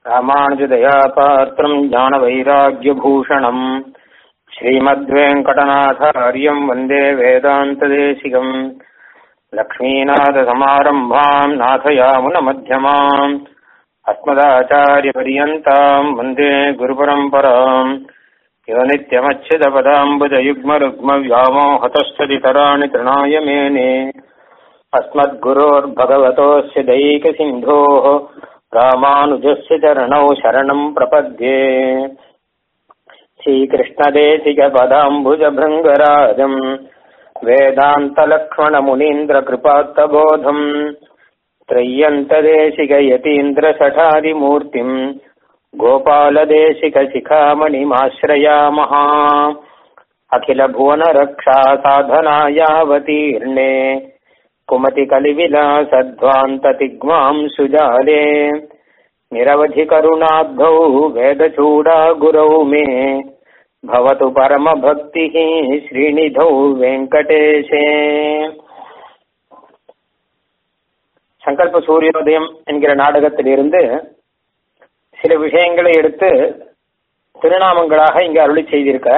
ராமானுஜதயாபாத்திரம் ஞானவைராக்கியபூஷணம் ஸ்ரீமத்வேங்கடநாதாரியம் வந்தே வேதாந்ததேசிகம் லக்ஷ்மீநாதசமாரம்பாம் நாथयामुनमध्यमाम् अस्मदाचार्यपर्यन्ताम् वन्दे गुरुपरम्पराम् यो नित्यमच्युतपदाम्बुजयुग्मरुग्मव्यामोहतस्तदितराणि तृणाय मेने अस्मद्गुरोर्भगवतोऽस्य दैकसिन्धोः रामानुजस्य चरणौ शरणम् प्रपद्ये श्रीकृष्णदेशिकपदाम्बुजभृङ्गराजम् वेदान्तलक्ष्मणमुनीन्द्रकृपात्तबोधम् त्रय्यन्तदेशिकयतीन्द्रसठादिमूर्तिम् गोपालदेशिकशिखामणिमाश्रयामः अखिलभुवनरक्षा साधनायावतीर्णे कुमतिकलिविलासध्वान्ततिग्माम् सुजाले निरवधिकरुणाब्धौ वेदचूडा गुरौ मे भवतु परमभक्तिः श्रीनिधौ வெங்கடேஷே சங்கல்ப சூரியோதயம் என்கிற நாடகத்திலிருந்து சில விஷயங்களை எடுத்து திருநாமங்களாக இங்க அருளி செய்திருக்க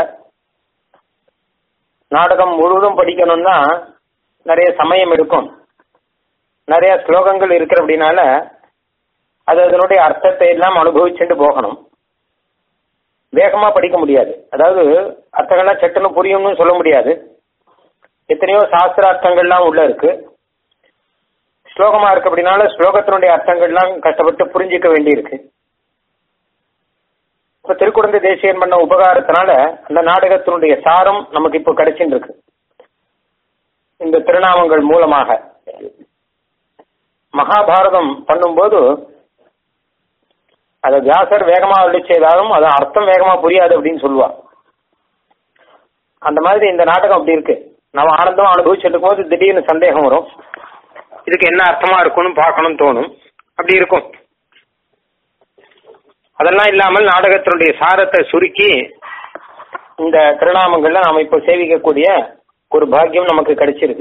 நாடகம் முழுவதும் படிக்கணும்னா நிறைய சமயம் எடுக்கும் நிறைய ஸ்லோகங்கள் இருக்கிற அப்படின்னால அது அதனுடைய அர்த்தத்தை எல்லாம் அனுபவிச்சுட்டு போகணும் வேகமா படிக்க முடியாது அதாவது அர்த்தங்கள்லாம் சட்டுன்னு புரியும்னு சொல்ல முடியாது எத்தனையோ சாஸ்திரார்த்தங்கள்லாம் உள்ள இருக்கு ஸ்லோகமா இருக்கு அப்படின்னால ஸ்லோகத்தினுடைய அர்த்தங்கள்லாம் கஷ்டப்பட்டு புரிஞ்சிக்க வேண்டி இருக்கு இப்ப திருக்குழந்தை தேசியன் பண்ண உபகாரத்தினால அந்த நாடகத்தினுடைய சாரம் நமக்கு இப்போ கிடைச்சிட்டு இருக்கு இந்த திருநாமங்கள் மூலமாக மகாபாரதம் பண்ணும்போது அதை வியாசர் வேகமா அருளி செய்தாலும் அது அர்த்தம் வேகமா புரியாது அப்படின்னு சொல்லுவா அந்த மாதிரி இந்த நாடகம் அப்படி இருக்கு நம்ம ஆனந்தமா அனுபவிச்சுட்டு இருக்கும்போது திடீர்னு சந்தேகம் வரும் இதுக்கு என்ன அர்த்தமா இருக்கும்னு பார்க்கணும்னு தோணும் அப்படி இருக்கும் அதெல்லாம் இல்லாமல் நாடகத்தினுடைய சாரத்தை சுருக்கி இந்த திருநாமங்கள்ல நாம இப்போ சேவிக்கக்கூடிய ஒரு பாக்கியம் நமக்கு கிடைச்சிருக்கு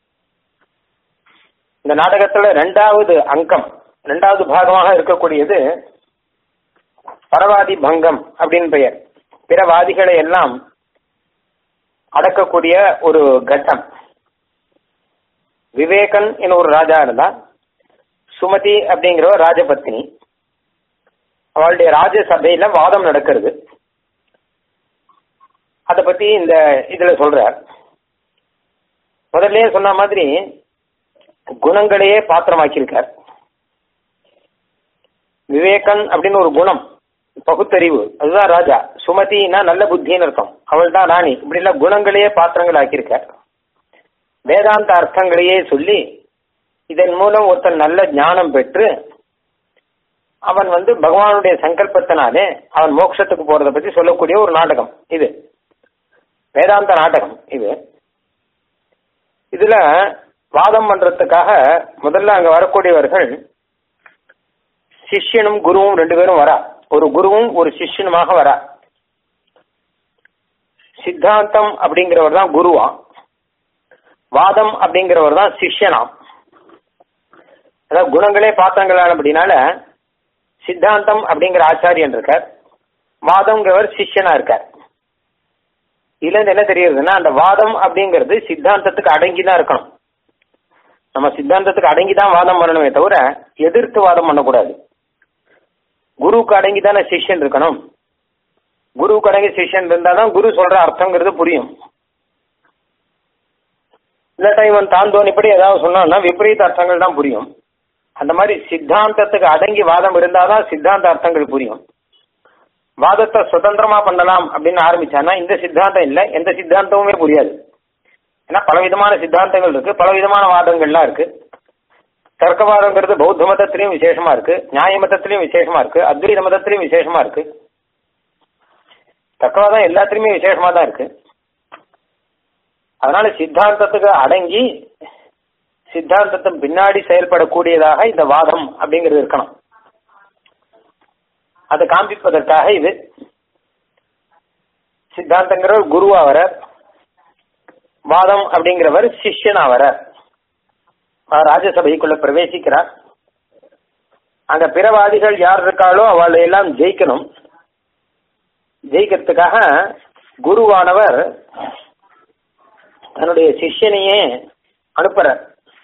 இந்த நாடகத்துல ரெண்டாவது அங்கம் ரெண்டாவது பாகமாக இருக்கக்கூடியது பரவாதி பங்கம் அப்படின்னு பெயர் பிறவாதிகளை எல்லாம் அடக்கக்கூடிய ஒரு கட்டம் விவேகன் என ஒரு ராஜா இருந்தா சுமதி அப்படிங்கிற ஒரு ராஜபத்னி அவளுடைய ராஜசபையில வாதம் நடக்கிறது அத பத்தி இந்த இதுல சொல்றார் முதல்லயே சொன்ன மாதிரி குணங்களையே பாத்திரமாக்கியிருக்கார் விவேகன் அப்படின்னு ஒரு குணம் பகுத்தறிவு அதுதான் ராஜா சுமதினா நல்ல புத்தின்னு அர்த்தம் அவள் தான் ராணி இப்படி எல்லாம் குணங்களையே பாத்திரங்கள் ஆக்கியிருக்கார் வேதாந்த அர்த்தங்களையே சொல்லி இதன் மூலம் ஒருத்தன் நல்ல ஞானம் பெற்று அவன் வந்து பகவானுடைய சங்கல்பத்தினாலே அவன் மோட்சத்துக்கு போறதை பத்தி சொல்லக்கூடிய ஒரு நாடகம் இது வேதாந்த நாடகம் இது இதுல வாதம் பண்றதுக்காக முதல்ல அங்க வரக்கூடியவர்கள் சிஷ்யனும் குருவும் ரெண்டு பேரும் வரா ஒரு குருவும் ஒரு சிஷ்யனுமாக வரா சித்தாந்தம் அப்படிங்கிறவர் தான் குருவா வாதம் அப்படிங்கிறவர் தான் சிஷ்யனாம் அதாவது குணங்களே பாத்திரங்களான அப்படின்னால சித்தாந்தம் அப்படிங்கிற ஆச்சாரியன் இருக்கார் வாதம்ங்கிறவர் சிஷ்யனா இருக்கார் இதுல இருந்து என்ன தெரியுதுன்னா அந்த வாதம் அப்படிங்கிறது சித்தாந்தத்துக்கு அடங்கி தான் இருக்கணும் நம்ம சித்தாந்தத்துக்கு அடங்கி தான் வாதம் பண்ணணுமே தவிர எதிர்த்து வாதம் பண்ணக்கூடாது குருவுக்கு அடங்கி தானே சிஷ்யன் இருக்கணும் குருவுக்கு அடங்கி சிஷ்யன் இருந்தால் தான் குரு சொல்ற அர்த்தங்கிறது புரியும் இல்லாட்டா இவன் தான் தோணிப்படி ஏதாவது சொன்னான்னா விபரீத அர்த்தங்கள் தான் புரியும் அந்த மாதிரி சித்தாந்தத்துக்கு அடங்கி வாதம் இருந்தாதான் சித்தாந்த அர்த்தங்கள் புரியும் வாதத்தை சுதந்திரமா பண்ணலாம் அப்படின்னு ஆரம்பிச்சானா இந்த சித்தாந்தம் இல்லை எந்த சித்தாந்தமுமே புரியாது ஏன்னா பல விதமான சித்தாந்தங்கள் இருக்கு பல விதமான வாதங்கள்லாம் இருக்கு தர்க்கவாதங்கிறது பௌத்த மதத்திலையும் விசேஷமா இருக்கு நியாய மதத்திலையும் விசேஷமா இருக்கு அத்வைத மதத்திலையும் விசேஷமா இருக்கு தர்க்கவாதம் எல்லாத்திலையுமே விசேஷமா தான் இருக்கு அதனால சித்தாந்தத்துக்கு அடங்கி சித்தாந்தத்தின் பின்னாடி செயல்படக்கூடியதாக இந்த வாதம் அப்படிங்கிறது இருக்கணும் அதை காண்பிப்பதற்காக இது சித்தாந்தங்கிறவர் குருவா வர வாதம் அப்படிங்கிறவர் சிஷ்யனா வர ராஜசபைக்குள்ள பிரவேசிக்கிறார் அந்த பிறவாதிகள் யார் இருக்காளோ அவளை எல்லாம் ஜெயிக்கணும் ஜெயிக்கிறதுக்காக குருவானவர் தன்னுடைய சிஷ்யனையே அனுப்புறார்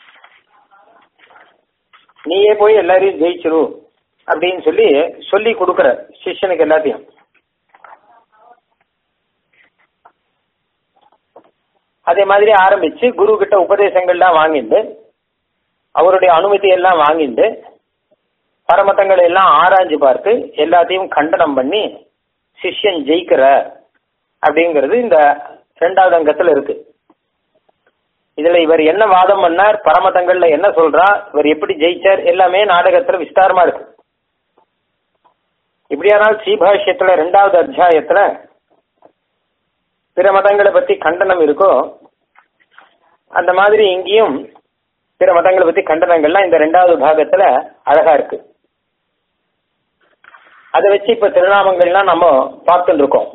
நீயே போய் எல்லாரையும் ஜெயிச்சிரு அப்படின்னு சொல்லி சொல்லி கொடுக்குற சிஷ்யனுக்கு எல்லாத்தையும் அதே மாதிரி ஆரம்பிச்சு குரு கிட்ட உபதேசங்கள்லாம் வாங்கிட்டு அவருடைய அனுமதி எல்லாம் வாங்கிட்டு பரமத்தங்களை எல்லாம் ஆராய்ஞ்சு பார்த்து எல்லாத்தையும் கண்டனம் பண்ணி சிஷ்யன் ஜெயிக்கிற அப்படிங்கிறது இந்த ரெண்டாவது அங்கத்துல இருக்கு இதுல இவர் என்ன வாதம் பண்ணார் பரமதங்கள்ல என்ன சொல்றா இவர் எப்படி ஜெயிச்சார் எல்லாமே நாடகத்துல விஸ்தாரமா இருக்கு இப்படியானால் ஸ்ரீபாஷ்யத்துல ரெண்டாவது அத்தியாயத்துல பிற மதங்களை பத்தி கண்டனம் இருக்கோ அந்த மாதிரி இங்கேயும் பிற மதங்களை பத்தி கண்டனங்கள்லாம் இந்த ரெண்டாவது பாகத்துல அழகா இருக்கு அதை வச்சு இப்ப திருநாமங்கள்லாம் நம்ம பார்த்துட்டு இருக்கோம்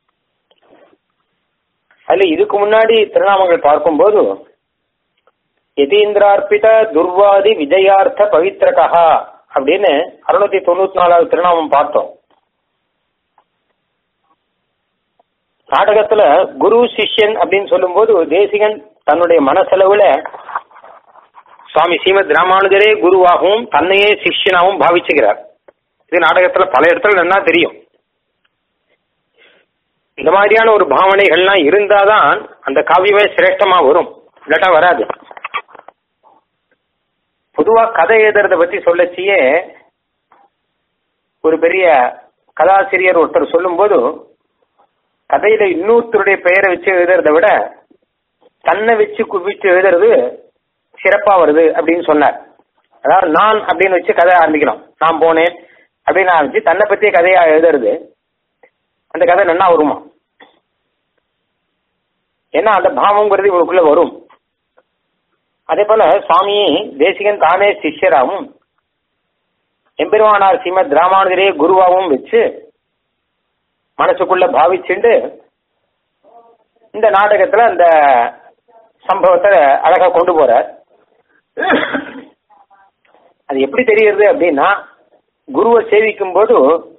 அதுல இதுக்கு முன்னாடி திருநாமங்கள் பார்க்கும்போது யதீந்திரார்பித துர்வாதி விஜயார்த்த பவித்ரகா அப்படின்னு அறுநூத்தி தொண்ணூத்தி நாலாவது திருநாமம் பார்த்தோம் நாடகத்துல குரு சிஷ்யன் அப்படின்னு சொல்லும்போது தேசிகன் தன்னுடைய மனசெலவுல சுவாமி ஸ்ரீமத் ராமானுஜரே குருவாகவும் தன்னையே சிஷ்யனாகவும் பாவிச்சுக்கிறார் இது நாடகத்துல பல இடத்துல நல்லா தெரியும் இந்த மாதிரியான ஒரு பாவனைகள்லாம் இருந்தாதான் அந்த காவியமே சிரேஷ்டமா வரும் இல்லாட்டா வராது பொதுவா கதை எழுதுறத பத்தி சொல்லச்சியே ஒரு பெரிய கதாசிரியர் ஒருத்தர் சொல்லும்போது கதையில இன்னொருத்தருடைய பெயரை வச்சு எழுதுறத விட தன்னை வச்சு குவிச்சு எழுதுறது சிறப்பா வருது அப்படின்னு சொன்னார் அதாவது நான் அப்படின்னு வச்சு கதை ஆரம்பிக்கணும் நான் போனேன் அப்படின்னு ஆரம்பிச்சு தன்னை பத்திய கதையா எழுதுறது அந்த கதை நல்லா வருமா ஏன்னா அந்த பாவங்கிறது இவருக்குள்ள வரும் அதே போல சுவாமி தேசிகன் தானே சிஷ்யராகவும் எம்பெருமானார் ஸ்ரீமத் ராமானுஜரே குருவாகவும் வச்சு மனசுக்குள்ள பாவிச்சுண்டு இந்த நாடகத்துல அந்த சம்பவத்தை அழகா கொண்டு போற அது எப்படி தெரியுது அப்படின்னா குருவை சேவிக்கும் போது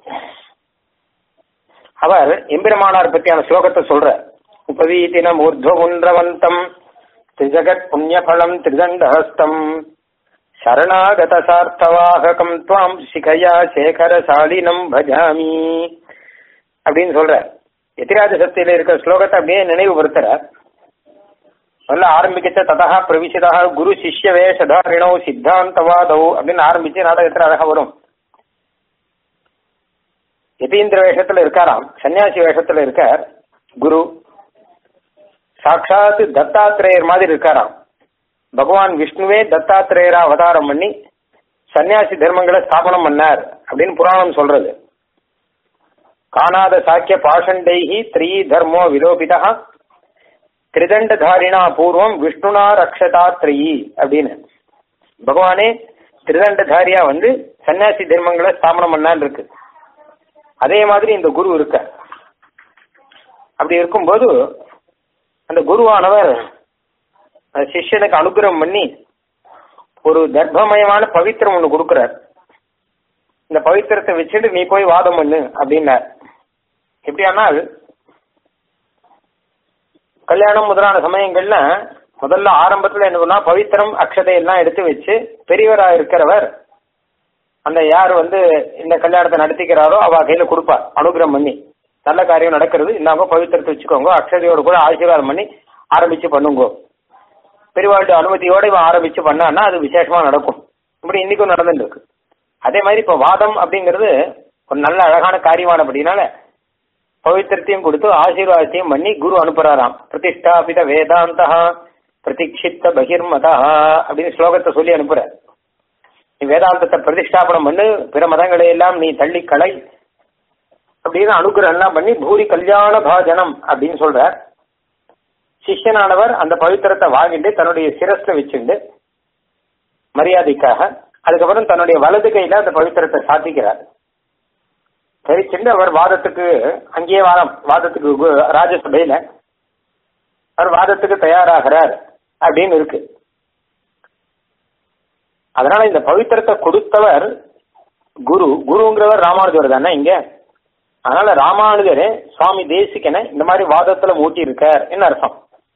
அவர் எம்பெருமானார் பற்றியான ஸ்லோகத்தை சொல்ற உபவீதினம் ஊர்துவகுன்றவந்தம் திரிஜகத் புண்ணியபலம் திரிதண்டஹஸ்தம் சரணாகத சார்த்தவாககம் துவாம் சிகையா சேகரசாலினம் பஜாமி அப்படின்னு சொல்ற எத்திராஜ சக்தியில இருக்கிற ஸ்லோகத்தை அப்படியே நினைவுபடுத்துற நல்ல ஆரம்பிக்கச்ச ததா பிரவிசிதா குரு சிஷ்ய வேஷதாரிணோ சித்தாந்தவாதோ அப்படின்னு ஆரம்பிச்சு நாடகத்துல அழகா வரும் யதீந்திர வேஷத்துல இருக்காராம் சன்னியாசி வேஷத்துல இருக்கார் குரு சாட்சாத் தத்தாத்திரேயர் மாதிரி இருக்காராம் பகவான் விஷ்ணுவே தத்தாத்திரேயரா அவதாரம் பண்ணி சன்னியாசி தர்மங்களை ஸ்தாபனம் பண்ணார் அப்படின்னு புராணம் சொல்றது காணாத சாக்கிய பாஷண்டைஹி த்ரீ தர்மோ விலோபிதா திரிதண்டதாரிணா பூர்வம் விஷ்ணுனா ரக்ஷதா த்ரீ அப்படின்னு பகவானே திரிதண்டதாரியா வந்து சன்னியாசி தர்மங்களை ஸ்தாபனம் பண்ணான்னு இருக்கு அதே மாதிரி இந்த குரு இருக்க அப்படி இருக்கும்போது அந்த குருவானவர் அந்த சிஷ்யனுக்கு அனுகிரகம் பண்ணி ஒரு தர்ப்பமயமான பவித்திரம் ஒன்று கொடுக்குறார் இந்த பவித்திரத்தை வச்சுட்டு நீ போய் வாதம் பண்ணு அப்படின்னார் எப்படியானால் கல்யாணம் முதலான சமயங்கள்ல முதல்ல ஆரம்பத்துல என்ன பண்ணா பவித்திரம் அக்ஷதை எல்லாம் எடுத்து வச்சு பெரியவரா இருக்கிறவர் அந்த யார் வந்து இந்த கல்யாணத்தை நடத்திக்கிறாரோ அவ கையில கொடுப்பார் அனுகிரகம் பண்ணி நல்ல காரியம் நடக்கிறது இல்லாம பவித்திரத்தை வச்சுக்கோங்க அக்ஷதையோட கூட ஆசீர்வாதம் பண்ணி ஆரம்பிச்சு பண்ணுங்க பெரியவாளுடைய அனுமதியோட இவன் ஆரம்பிச்சு பண்ணான்னா அது விசேஷமா நடக்கும் இப்படி இன்னைக்கும் நடந்துட்டு இருக்கு அதே மாதிரி இப்ப வாதம் அப்படிங்கிறது ஒரு நல்ல அழகான காரியமானபடினால பவித்திரத்தையும் கொடுத்து ஆசீர்வாதத்தையும் பண்ணி குரு அனுப்புறாராம் பிரதிஷ்டாபித வேதாந்தா பிரதிக்ஷித்த பகிர்மதா அப்படின்னு ஸ்லோகத்தை சொல்லி அனுப்புற நீ வேதாந்தத்தை பிரதிஷ்டாபனம் பண்ணு பிற மதங்களை எல்லாம் நீ தள்ளி களை அப்படின்னு அனுகிரகம் எல்லாம் பண்ணி பூரி கல்யாண பாஜனம் அப்படின்னு சொல்ற சிஷ்யனானவர் அந்த பவித்திரத்தை வாங்கிட்டு தன்னுடைய சிரஸ்ல வச்சுண்டு மரியாதைக்காக அதுக்கப்புறம் தன்னுடைய வலது கையில அந்த பவித்திரத்தை சாத்திக்கிறார் தரிச்சுண்டு அவர் வாதத்துக்கு அங்கேயே வாதம் வாதத்துக்கு கு- ராஜசபையில அவர் வாதத்துக்கு தயாராகிறார் அப்படின்னு இருக்கு அதனால இந்த பவித்திரத்தை கொடுத்தவர் குரு குருங்கிறவர் ராமானுஜர் தானே இங்க அதனால ராமானுஜர் சுவாமி தேசிகனை இந்த மாதிரி வாதத்துல மூட்டி இருக்கார் என்ன அர்த்தம்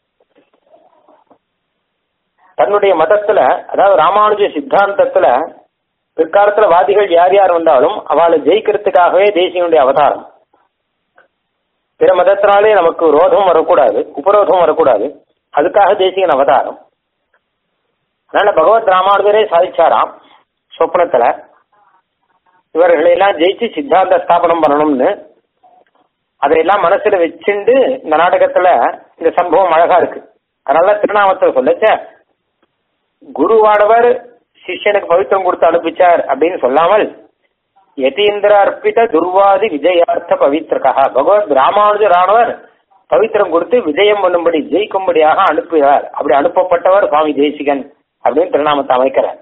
தன்னுடைய மதத்துல அதாவது ராமானுஜ சித்தாந்தத்துல பிற்காலத்துல வாதிகள் யார் யார் வந்தாலும் அவளை ஜெயிக்கிறதுக்காகவே தேசியனுடைய அவதாரம் பிற மதத்தினாலே நமக்கு ரோதம் வரக்கூடாது உபரோதம் வரக்கூடாது அதுக்காக தேசிகன் அவதாரம் அதனால பகவத் ராமானுஜரே சாதிச்சாராம் சொப்னத்துல இவர்களை எல்லாம் ஜெயிச்சு சித்தாந்த ஸ்தாபனம் பண்ணணும்னு அதையெல்லாம் மனசுல வச்சுண்டு இந்த நாடகத்துல இந்த சம்பவம் அழகா இருக்கு அதனால திருநாமத்தில் சொல்லச்ச குருவானவர் சிஷ்யனுக்கு பவித்திரம் கொடுத்து அனுப்பிச்சார் அப்படின்னு சொல்லாமல் யதீந்திர அர்ப்பித துர்வாதி விஜயார்த்த பவித்திரகா பகவத் ராமானுஜரானவர் பவித்திரம் கொடுத்து விஜயம் பண்ணும்படி ஜெயிக்கும்படியாக அனுப்புகிறார் அப்படி அனுப்பப்பட்டவர் சுவாமி தேசிகன் அப்படின்னு திருநாமத்தை அமைக்கிறார்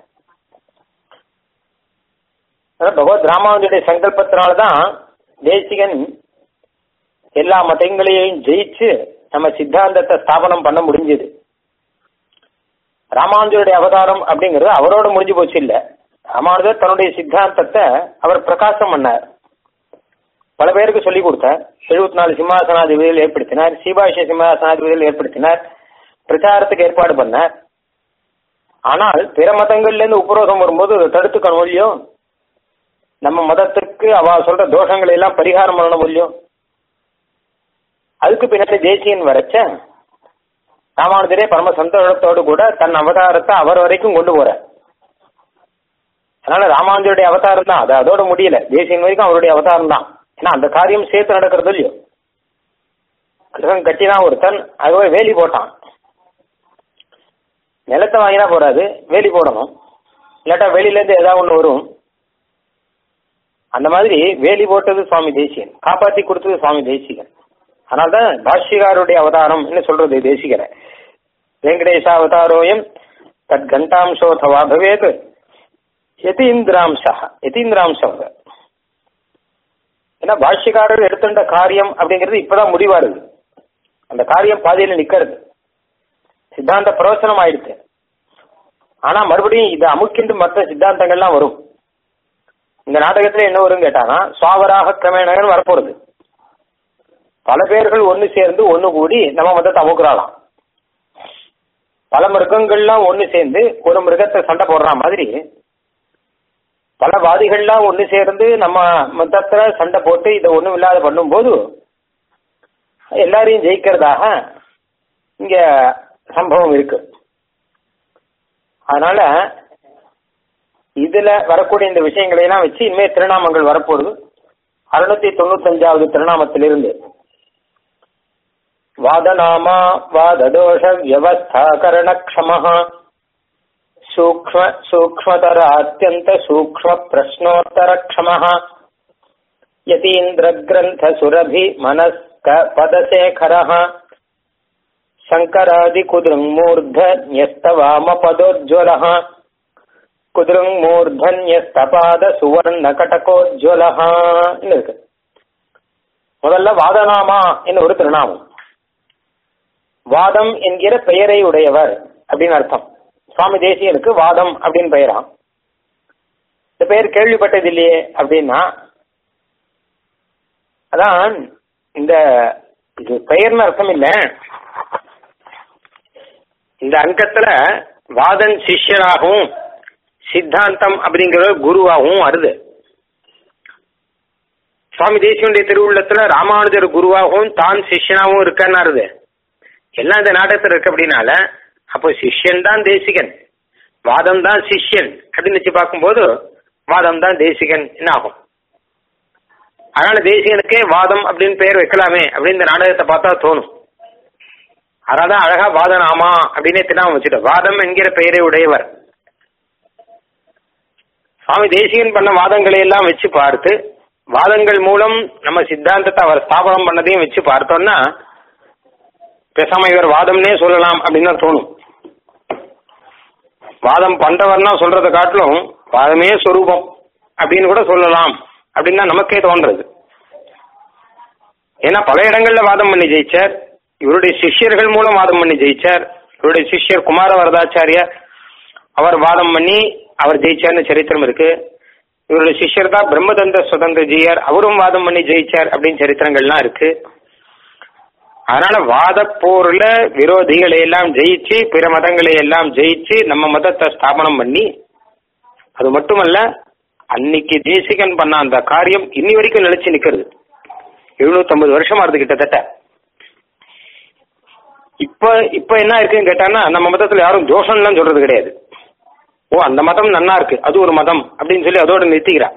பகவத் ராமானுஜருடைய சங்கல்பத்தினால்தான் தேசிகன் எல்லா மதங்களையும் ஜெயிச்சு நம்ம சித்தாந்தத்தை ஸ்தாபனம் பண்ண முடிஞ்சது ராமானுஜருடைய அவதாரம் அப்படிங்கிறது அவரோட முடிஞ்சு போச்சு இல்ல ராமானுஜர் தன்னுடைய சித்தாந்தத்தை அவர் பிரகாசம் பண்ணார் பல பேருக்கு சொல்லிக் கொடுத்தார் எழுபத்தி நாலு சிம்மாசனாதிபதிகள் ஏற்படுத்தினார் சீபாஷ சிம்மாசனாதிபதிகள் ஏற்படுத்தினார் பிரச்சாரத்துக்கு ஏற்பாடு பண்ணார் ஆனால் பிற மதங்கள்ல இருந்து உபரோதம் வரும்போது அதை தடுத்துக்கணும் இல்லையோ நம்ம மதத்துக்கு அவ சொல்ற தோஷங்களை எல்லாம் பரிகாரம் பண்ணணும் இல்லையோ அதுக்கு பின்னாடி தேசியன் வரைச்ச ராமானுஜரே பரம சந்தோஷத்தோடு கூட தன் அவதாரத்தை அவர் வரைக்கும் கொண்டு போற அதனால ராமானுஜருடைய அவதாரம் தான் அது அதோட முடியல தேசியன் வரைக்கும் அவருடைய அவதாரம் தான் ஏன்னா அந்த காரியம் சேர்த்து நடக்கிறது இல்லையோ கிரகம் கட்டிதான் ஒருத்தன் அதுவே வேலி போட்டான் நிலத்தை வாங்கினா போறாது வேலி போடணும் இல்லாட்டா வெளியில இருந்து ஏதாவது ஒண்ணு வரும் அந்த மாதிரி வேலி போட்டது சுவாமி தேசியன் காப்பாத்தி கொடுத்தது சுவாமி தேசிகன் அதனால்தான் பாஷ்யகாருடைய அவதாரம் என்ன சொல்றது தேசிகரை வெங்கடேச அவதாரோயம் தத் கண்டாம்சோதவா பவேத் யதீந்திராம்சா யதீந்திராம்சம் ஏன்னா பாஷ்யக்காரர் எடுத்துட்ட காரியம் அப்படிங்கிறது இப்பதான் முடிவாருது அந்த காரியம் பாதியில நிக்கிறது சித்தாந்த பிரவச்சனம் ஆயிடுச்சு ஆனா மறுபடியும் இது அமுக்கின்று மற்ற சித்தாந்தங்கள்லாம் வரும் இந்த நாடகத்துல என்ன வரும் கேட்டானா சுவாவராக கிரமேணகன் வரப்போறது பல பேர்கள் ஒன்னு சேர்ந்து ஒன்னு கூடி நம்ம மதத்தை அமுக்குறாளாம் பல மிருகங்கள்லாம் ஒன்னு சேர்ந்து ஒரு மிருகத்தை சண்டை போடுற மாதிரி பல வாதிகள்லாம் ஒன்னு சேர்ந்து நம்ம மதத்துல சண்டை போட்டு இதை ஒண்ணும் இல்லாத பண்ணும்போது எல்லாரையும் ஜெயிக்கிறதாக இங்க சம்பவம் இருக்கு அதனால இதுல வரக்கூடிய இந்த விஷயங்களை எல்லாம் வச்சு இனிமே திருநாமங்கள் வரப்போகுது அறுநூத்தி தொண்ணூத்தஞ்சாவது திருநாமத்திலிருந்து வாதநாமா வாததோஷ வியவஸ்தாகரணக்ஷம சூக்ம சூக்மதர அத்தியந்த சூக்ம பிரஷ்னோத்தரக்ஷம யதீந்திர கிரந்த சுரபி மனஸ்க பதசேகர சங்கராதி குதிருங்கூர்த ன்யஸ்தவாம பதோஜ்வல குதிருங்கூர்தன்யஸ்தபாத சுவர்ண கடகோஜ்வல இருக்கு முதல்ல வாதநாமா என்ன ஒரு திருநாமம் வாதம் என்கிற பெயரை உடையவர் அப்படின்னு அர்த்தம் சுவாமி தேசியனுக்கு வாதம் அப்படின்னு பெயராம் இந்த பெயர் கேள்விப்பட்டது இல்லையே அப்படின்னா அதான் இந்த இது பெயர்னு அர்த்தம் இல்ல இந்த அங்கத்துல வாதன் சிஷ்யராகவும் சித்தாந்தம் அப்படிங்கிற குருவாகவும் வருது சுவாமி தேசியனுடைய திருவுள்ளத்துல ராமானுஜர் குருவாகவும் தான் சிஷ்யனாகவும் இருக்கன்னாருது எல்லாம் இந்த நாடகத்தில் இருக்கு அப்படின்னால அப்போ சிஷ்யன் தான் தேசிகன் வாதம் தான் சிஷ்யன் அப்படின்னு வச்சு பார்க்கும்போது வாதம் தான் தேசிகன் என்ன ஆகும் அதனால தேசிகனுக்கே வாதம் அப்படின்னு பெயர் வைக்கலாமே அப்படின்னு இந்த நாடகத்தை பார்த்தா தோணும் அதனாலதான் அழகா வாதனாமா அப்படின்னே தினாம வச்சுட்டோம் வாதம் என்கிற பெயரை உடையவர் சுவாமி தேசிகன் பண்ண வாதங்களை எல்லாம் வச்சு பார்த்து வாதங்கள் மூலம் நம்ம சித்தாந்தத்தை அவர் ஸ்தாபனம் பண்ணதையும் வச்சு பார்த்தோம்னா பேசாம இவர் வாதம்னே சொல்லலாம் அப்படின்னு தான் தோணும் வாதம் பண்றவர்னா சொல்றதை காட்டிலும் வாதமே சொரூபம் அப்படின்னு கூட சொல்லலாம் அப்படின்னு தான் நமக்கே தோன்றது ஏன்னா பல இடங்கள்ல வாதம் பண்ணி ஜெயிச்சார் இவருடைய சிஷ்யர்கள் மூலம் வாதம் பண்ணி ஜெயிச்சார் இவருடைய சிஷ்யர் குமார வரதாச்சாரியார் அவர் வாதம் பண்ணி அவர் ஜெயிச்சார்னு சரித்திரம் இருக்கு இவருடைய சிஷ்யர் தான் பிரம்மதந்த சுதந்திர ஜீயர் அவரும் வாதம் பண்ணி ஜெயிச்சார் அப்படின்னு சரித்திரங்கள்லாம் இருக்கு அதனால வாத போர்ல விரோதிகளை எல்லாம் ஜெயிச்சு பிற மதங்களை எல்லாம் ஜெயிச்சு நம்ம மதத்தை ஸ்தாபனம் பண்ணி அது மட்டுமல்ல அன்னைக்கு தேசிகன் பண்ண அந்த காரியம் இன்னி வரைக்கும் நிலைச்சு நிக்கிறது எழுநூத்தம்பது வருஷமா இருக்கு கிட்டத்தட்ட இப்ப இப்ப என்ன இருக்குன்னு கேட்டான்னா நம்ம மதத்துல யாரும் தோஷம்லாம் சொல்றது கிடையாது ஓ அந்த மதம் நன்னா இருக்கு அது ஒரு மதம் அப்படின்னு சொல்லி அதோட நிறுத்திக்கிறா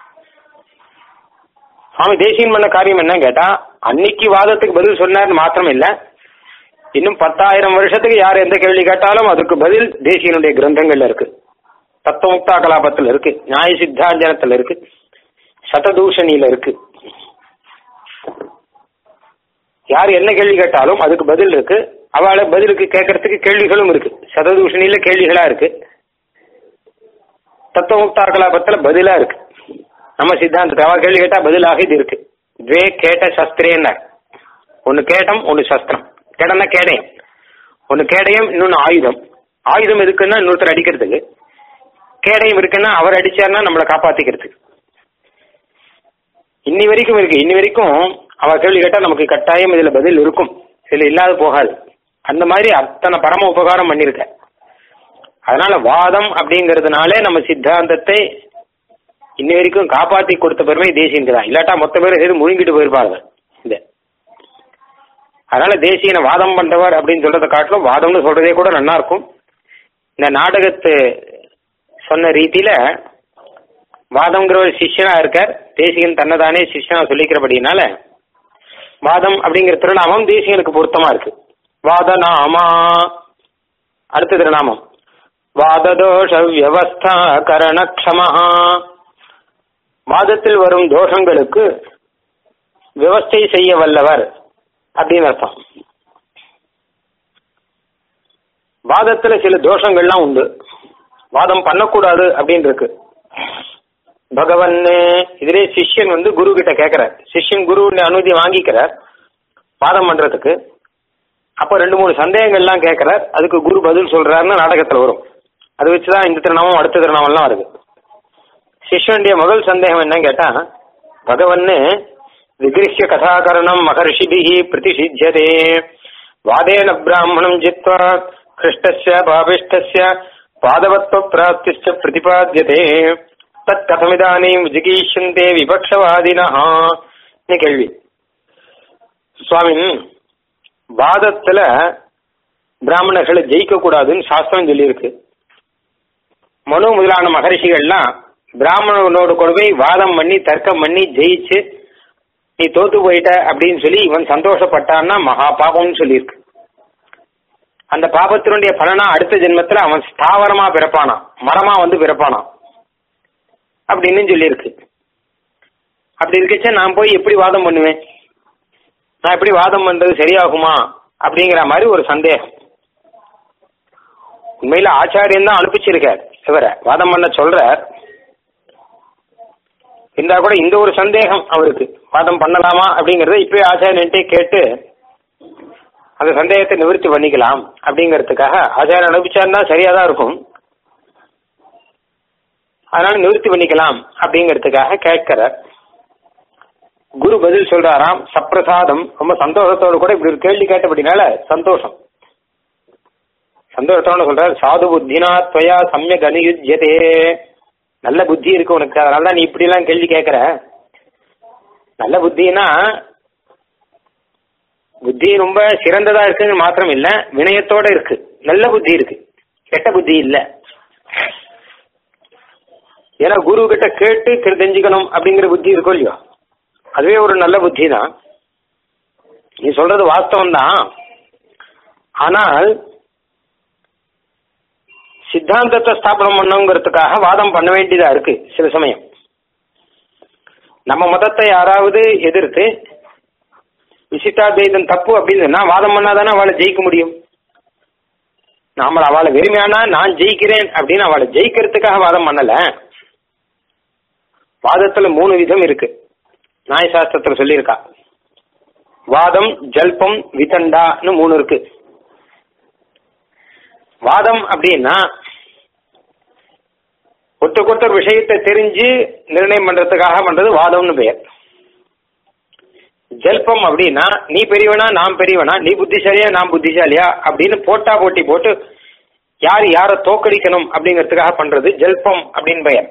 சுவாமி தேசியன் பண்ண காரியம் என்னன்னு கேட்டா அன்னைக்கு வாதத்துக்கு பதில் சொன்னார் மாத்திரம் இல்ல இன்னும் பத்தாயிரம் வருஷத்துக்கு யார் எந்த கேள்வி கேட்டாலும் அதுக்கு பதில் தேசியனுடைய கிரந்தங்கள்ல இருக்கு தத்துவமுக்தா கலாபத்துல இருக்கு நியாய சித்தாஞ்சனத்துல இருக்கு சததூஷணியில இருக்கு யார் என்ன கேள்வி கேட்டாலும் அதுக்கு பதில் இருக்கு அவளை பதிலுக்கு கேட்கறதுக்கு கேள்விகளும் இருக்கு சததூஷணியில கேள்விகளா இருக்கு தத்துவமுக்தா கலாபத்துல பதிலா இருக்கு நம்ம சித்தாந்தத்தை அவ கேள்வி கேட்டா பதிலாக இது இருக்கு துவே கேட்ட சஸ்திரேன்னார் ஒன்னு கேட்டம் ஒன்னு சஸ்திரம் கேடம்னா கேடயம் ஒன்னு கேடயம் இன்னொன்னு ஆயுதம் ஆயுதம் எதுக்குன்னா இன்னொருத்தர் அடிக்கிறதுக்கு கேடயம் இருக்குன்னா அவர் அடிச்சாருன்னா நம்மளை காப்பாத்திக்கிறதுக்கு இன்னி வரைக்கும் இருக்கு இன்னி வரைக்கும் அவ கேள்வி கேட்டா நமக்கு கட்டாயம் இதுல பதில் இருக்கும் இதுல இல்லாத போகாது அந்த மாதிரி அத்தனை பரம உபகாரம் பண்ணிருக்க அதனால வாதம் அப்படிங்கறதுனாலே நம்ம சித்தாந்தத்தை இன்னி வரைக்கும் காப்பாத்தி கொடுத்த பெருமை தேசியனுக்கு தான் இல்லாட்டா மொத்த பேர் சேர்ந்து முழுங்கிட்டு போயிருப்பாங்க இந்த அதனால தேசியனை வாதம் பண்றவர் அப்படின்னு சொல்றதை காட்டிலும் வாதம்னு சொல்றதே கூட நல்லா இருக்கும் இந்த நாடகத்து சொன்ன ரீதியில வாதம்ங்கிற ஒரு சிஷ்யனா இருக்கார் தேசிகன் தன்னைதானே சிஷ்யனா சொல்லிக்கிறபடினால வாதம் அப்படிங்கிற திருநாமம் தேசிகனுக்கு பொருத்தமா இருக்கு வாதநாமா அடுத்த திருநாமம் வாததோஷ வியவஸ்தா கரணக்ஷமஹா வாதத்தில் வரும் தோஷங்களுக்கு விவஸ்தை செய்ய வல்லவர் அப்படின்னு அர்த்தம் வாதத்துல சில தோஷங்கள்லாம் உண்டு வாதம் பண்ணக்கூடாது அப்படின்னு இருக்கு பகவன் இதுலே சிஷ்யன் வந்து குரு கிட்ட கேட்கிறார் சிஷ்யன் குருவுடைய அனுமதி வாங்கிக்கிறார் வாதம் பண்றதுக்கு அப்ப ரெண்டு மூணு சந்தேகங்கள்லாம் கேட்கிறார் அதுக்கு குரு பதில் சொல்றாருன்னு நாடகத்துல வரும் அதை வச்சுதான் இந்த திருநாமம் அடுத்த திருநாமம்லாம் வருது சிஷ்யனுடைய முதல் சந்தேகம் என்னன்னு கேட்டா பகவன்னு விகிருஷ்ய கதாகரணம் மகர்ஷிபிஹி பிரதிஷித்தியதே வாதேன பிராமணம் ஜித்வா கிருஷ்டஸ்ய பாபிஷ்டஸ்ய பாதவத்வ பிராப்திச்ச பிரதிபாத்தியதே தத் கதமிதானீம் ஜிகீஷந்தே விபக்ஷவாதினஹா கேள்வி சுவாமின் வாதத்துல பிராமணர்களை ஜெயிக்க கூடாதுன்னு சாஸ்திரம் சொல்லியிருக்கு மனு முதலான மகரிஷிகள்லாம் பிராமணனோடு கொண்டு போய் வாதம் பண்ணி தர்க்கம் பண்ணி ஜெயிச்சு நீ தோத்து போயிட்ட அப்படின்னு சொல்லி இவன் சந்தோஷப்பட்டான்னா மகா பாபம்னு சொல்லியிருக்கு அந்த பாபத்தினுடைய பலனா அடுத்த ஜென்மத்துல அவன் ஸ்தாவரமா பிறப்பானான் மரமா வந்து பிறப்பானான் அப்படின்னு சொல்லியிருக்கு அப்படி இருக்கச்ச நான் போய் எப்படி வாதம் பண்ணுவேன் நான் எப்படி வாதம் பண்றது சரியாகுமா அப்படிங்கிற மாதிரி ஒரு சந்தேகம் உண்மையில ஆச்சாரியன் தான் அனுப்பிச்சிருக்கார் இவரை வாதம் பண்ண சொல்றார் இருந்தா கூட இந்த ஒரு சந்தேகம் அவருக்கு வாதம் பண்ணலாமா அப்படிங்கறத இப்பயே ஆச்சாரியன்ட்டே கேட்டு அந்த சந்தேகத்தை நிவர்த்தி பண்ணிக்கலாம் அப்படிங்கறதுக்காக ஆச்சாரியன் அனுப்பிச்சாருன்னா சரியா தான் இருக்கும் அதனால நிவர்த்தி பண்ணிக்கலாம் அப்படிங்கறதுக்காக கேட்கிறார் குரு பதில் சொல்றாராம் சப்பிரசாதம் ரொம்ப சந்தோஷத்தோட கூட இப்படி ஒரு கேள்வி கேட்டபடினால சந்தோஷம் சந்தோஷத்தோட சொல்றார் சாது புத்தினா துவயா சமயக் அனுயுஜ்யதே நல்ல புத்தி இருக்கு உனக்கு அதனால தான் நீ இப்படி எல்லாம் கேள்வி கேட்கற நல்ல புத்தினா புத்தி ரொம்ப சிறந்ததா இருக்குன்னு மாத்திரம் இல்ல வினயத்தோட இருக்கு நல்ல புத்தி இருக்கு கெட்ட புத்தி இல்ல ஏன்னா குரு கிட்ட கேட்டு தெரிஞ்சுக்கணும் அப்படிங்கிற புத்தி இருக்கும் இல்லையோ அதுவே ஒரு நல்ல புத்தி தான் நீ சொல்றது வாஸ்தவம் தான் ஆனால் சித்தாந்தத்தை ஸ்தாபனம் பண்ணுங்கிறதுக்காக வாதம் பண்ண வேண்டியதா இருக்கு சில சமயம் நம்ம மதத்தை யாராவது எதிர்த்து விசிட்டாத்வைதம் தப்பு அப்படின்னு சொன்னா வாதம் பண்ணாதானே அவளை ஜெயிக்க முடியும் நாம அவளை வெறுமையானா நான் ஜெயிக்கிறேன் அப்படின்னு அவளை ஜெயிக்கிறதுக்காக வாதம் பண்ணல வாதத்துல மூணு விதம் இருக்கு நியாயசாஸ்திரத்துல சொல்லியிருக்கா வாதம் ஜல்பம் விதண்டான்னு மூணு இருக்கு வாதம் அப்படின்னா ஒருத்தருக்கொருத்தர் விஷயத்தை தெரிஞ்சு நிர்ணயம் பண்றதுக்காக பண்றது வாதம்னு பெயர் ஜல்பம் அப்படின்னா நீ பெரியவனா நான் பெரியவனா நீ புத்திசாலியா நான் புத்திசாலியா அப்படின்னு போட்டா போட்டி போட்டு யார் யாரை தோக்கடிக்கணும் அப்படிங்கிறதுக்காக பண்றது ஜல்பம் அப்படின்னு பெயர்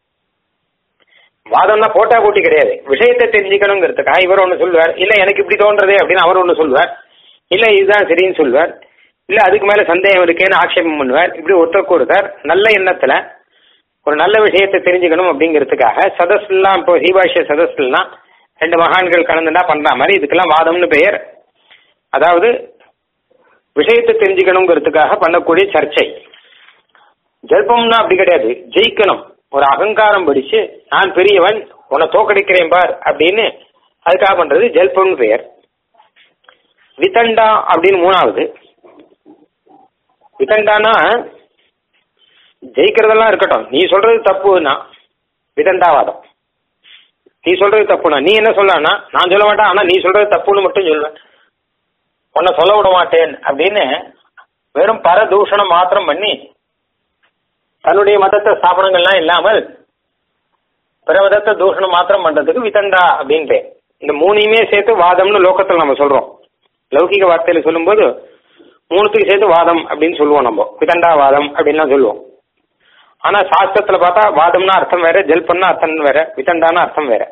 வாதம்னா போட்டா போட்டி கிடையாது விஷயத்தை தெரிஞ்சுக்கணுங்கிறதுக்காக இவர் ஒன்று சொல்லுவார் இல்ல எனக்கு இப்படி தோன்றதே அப்படின்னு அவர் ஒன்று சொல்லுவார் இல்ல இதுதான் சரின்னு சொல்லுவார் இல்ல அதுக்கு மேல சந்தேகம் இருக்கேன்னு ஆட்சேபம் பண்ணுவார் இப்படி ஒருத்தருக்கு ஒருத்தர் நல்ல எண்ணத்துல ஒரு நல்ல விஷயத்தை தெரிஞ்சுக்கணும் அப்படிங்கிறதுக்காக சதஸ்லாம் இப்போ சீபாஷ்ய சதஸ்லாம் ரெண்டு மகான்கள் கலந்துட்டா பண்ற மாதிரி இதுக்கெல்லாம் வாதம்னு பெயர் அதாவது விஷயத்தை தெரிஞ்சுக்கணுங்கிறதுக்காக பண்ணக்கூடிய சர்ச்சை ஜல்பம்னா அப்படி கிடையாது ஜெயிக்கணும் ஒரு அகங்காரம் பிடிச்சு நான் பெரியவன் உன்னை தோக்கடிக்கிறேன் பார் அப்படின்னு அதுக்காக பண்றது ஜல்பம்னு பெயர் விதண்டா அப்படின்னு மூணாவது விதண்டானா ஜெயிக்கிறதெல்லாம் இருக்கட்டும் நீ சொல்றது தப்புன்னா விதண்டாவாதம் நீ சொல்றது தப்புனா நீ என்ன சொல்லனா நான் சொல்ல மாட்டேன் ஆனா நீ சொல்றது தப்புன்னு மட்டும் சொல்லுவேன் உன்னை சொல்ல விட மாட்டேன் அப்படின்னு வெறும் பரதூஷணம் மாத்திரம் பண்ணி தன்னுடைய மதத்தை ஸ்தாபனங்கள்லாம் இல்லாமல் பிற மதத்தை தூஷணம் மாத்திரம் பண்றதுக்கு விதண்டா அப்படின்னு பேர் இந்த மூணையுமே சேர்த்து வாதம்னு லோகத்தில் நம்ம சொல்றோம் லௌகிக வார்த்தையில சொல்லும்போது மூணுத்துக்கு சேர்த்து வாதம் அப்படின்னு சொல்லுவோம் நம்ம விதண்டா வாதம் அப்படின்லாம் சொல்லுவோம் ஆனா சாஸ்திரத்துல பார்த்தா வாதம்னா அர்த்தம் வேற ஜல்பன்னா அர்த்தம் வேற விதண்டான அர்த்தம் வேற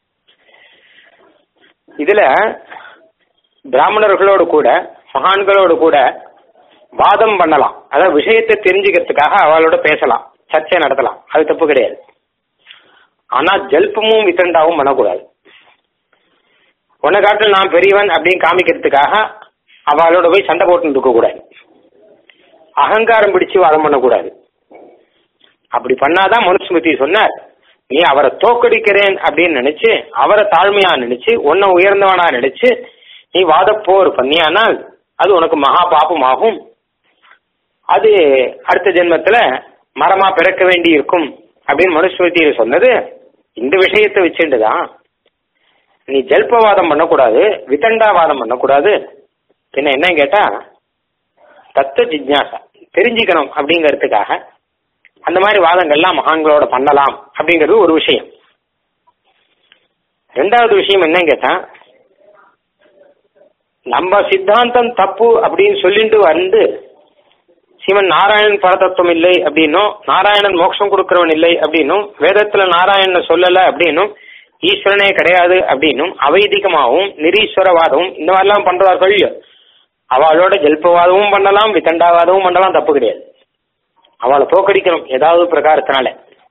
இதுல பிராமணர்களோடு கூட மகான்களோடு கூட வாதம் பண்ணலாம் அதாவது விஷயத்தை தெரிஞ்சுக்கிறதுக்காக அவளோட பேசலாம் சர்ச்சை நடத்தலாம் அது தப்பு கிடையாது ஆனா ஜல்பமும் வித்தண்டாவும் பண்ணக்கூடாது உன்னை காட்டில் நான் பெரியவன் அப்படின்னு காமிக்கிறதுக்காக அவளோட போய் சண்டை போட்டு இருக்க கூடாது அகங்காரம் பிடிச்சு வாதம் பண்ணக்கூடாது அப்படி பண்ணாதான் மனுஸ்மிருதி சொன்னார் நீ அவரை தோக்கடிக்கிறேன் அப்படின்னு நினைச்சு அவரை தாழ்மையா நினைச்சு உன்னை உயர்ந்தவனா நினைச்சு நீ வாதப்போர் பண்ணியானால் அது உனக்கு மகா பாபமாகும் அது அடுத்த ஜென்மத்துல மரமா பிறக்க வேண்டி இருக்கும் அப்படின்னு மனுஸ்மிருதியில சொன்னது இந்த விஷயத்தை வச்சுட்டுதான் நீ ஜல்பவாதம் பண்ணக்கூடாது விதண்டாவாதம் பண்ணக்கூடாது பின்ன என்ன கேட்டா தத்துவ ஜிக்ஞாசா தெரிஞ்சுக்கணும் அப்படிங்கிறதுக்காக அந்த மாதிரி வாதங்கள்லாம் மகான்களோட பண்ணலாம் அப்படிங்கிறது ஒரு விஷயம் ரெண்டாவது விஷயம் என்னன்னு கேட்டா நம்ம சித்தாந்தம் தப்பு அப்படின்னு சொல்லிட்டு வந்து சிவன் நாராயணன் பரதத்துவம் இல்லை அப்படின்னும் நாராயணன் மோட்சம் கொடுக்கிறவன் இல்லை அப்படின்னும் வேதத்துல நாராயணனை சொல்லல அப்படின்னும் ஈஸ்வரனே கிடையாது அப்படின்னும் அவைதிகமாகவும் நிரீஸ்வரவாதமும் இந்த மாதிரிலாம் பண்றார்கள் அவளோட ஜல்பவாதமும் பண்ணலாம் விதண்டாவாதமும் பண்ணலாம் தப்பு கிடையாது அவளை தோக்கடிக்கணும் ஏதாவது பிரகாரத்தினால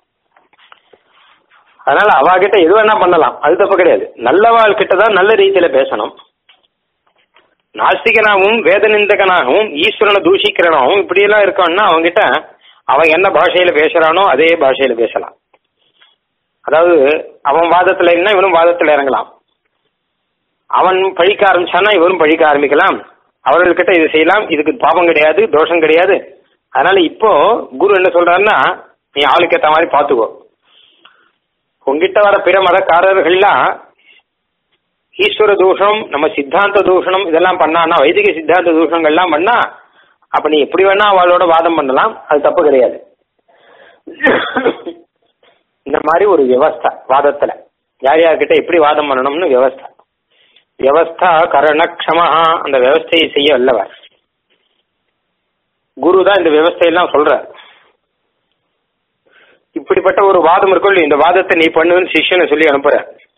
அதனால அவ கிட்ட எது வேணா பண்ணலாம் அது தப்பு கிடையாது நல்லவாள் கிட்ட தான் நல்ல ரீதியில பேசணும் நாஸ்திகனாகவும் வேத நிந்தகனாகவும் ஈஸ்வரனை தூஷிக்கிறனாகவும் இப்படியெல்லாம் இருக்கான்னா அவங்ககிட்ட அவன் என்ன பாஷையில பேசுறானோ அதே பாஷையில பேசலாம் அதாவது அவன் வாதத்துல என்ன இவனும் வாதத்துல இறங்கலாம் அவன் பழிக்க ஆரம்பிச்சானா இவரும் பழிக்க ஆரம்பிக்கலாம் அவர்கள்கிட்ட இது செய்யலாம் இதுக்கு பாவம் கிடையாது தோஷம் கிடையாது அதனால இப்போ குரு என்ன சொல்றாருன்னா நீ ஆளுக்கு ஏத்த மாதிரி பாத்துக்கோ உங்ககிட்ட வர பிற மதக்காரர்கள்லாம் ஈஸ்வர தூஷணம் நம்ம சித்தாந்த தூஷணம் இதெல்லாம் பண்ணான்னா வைதிக சித்தாந்த தூஷணங்கள்லாம் பண்ணா அப்ப நீ எப்படி வேணா அவளோட வாதம் பண்ணலாம் அது தப்பு கிடையாது இந்த மாதிரி ஒரு வியவஸ்தா வாதத்துல யார் யார்கிட்ட எப்படி வாதம் பண்ணணும்னு வியவஸ்தா வியவஸ்தா கரணக்ஷமா அந்த வியவஸ்தையை செய்ய வல்லவர் குரு தான் இந்த வியவஸ்தையெல்லாம் சொல்றார் இப்படிப்பட்ட ஒரு வாதம் இருக்கும் இந்த வாதத்தை நீ பண்ணுன்னு சிஷ்யனை சொல்லி அனுப்புற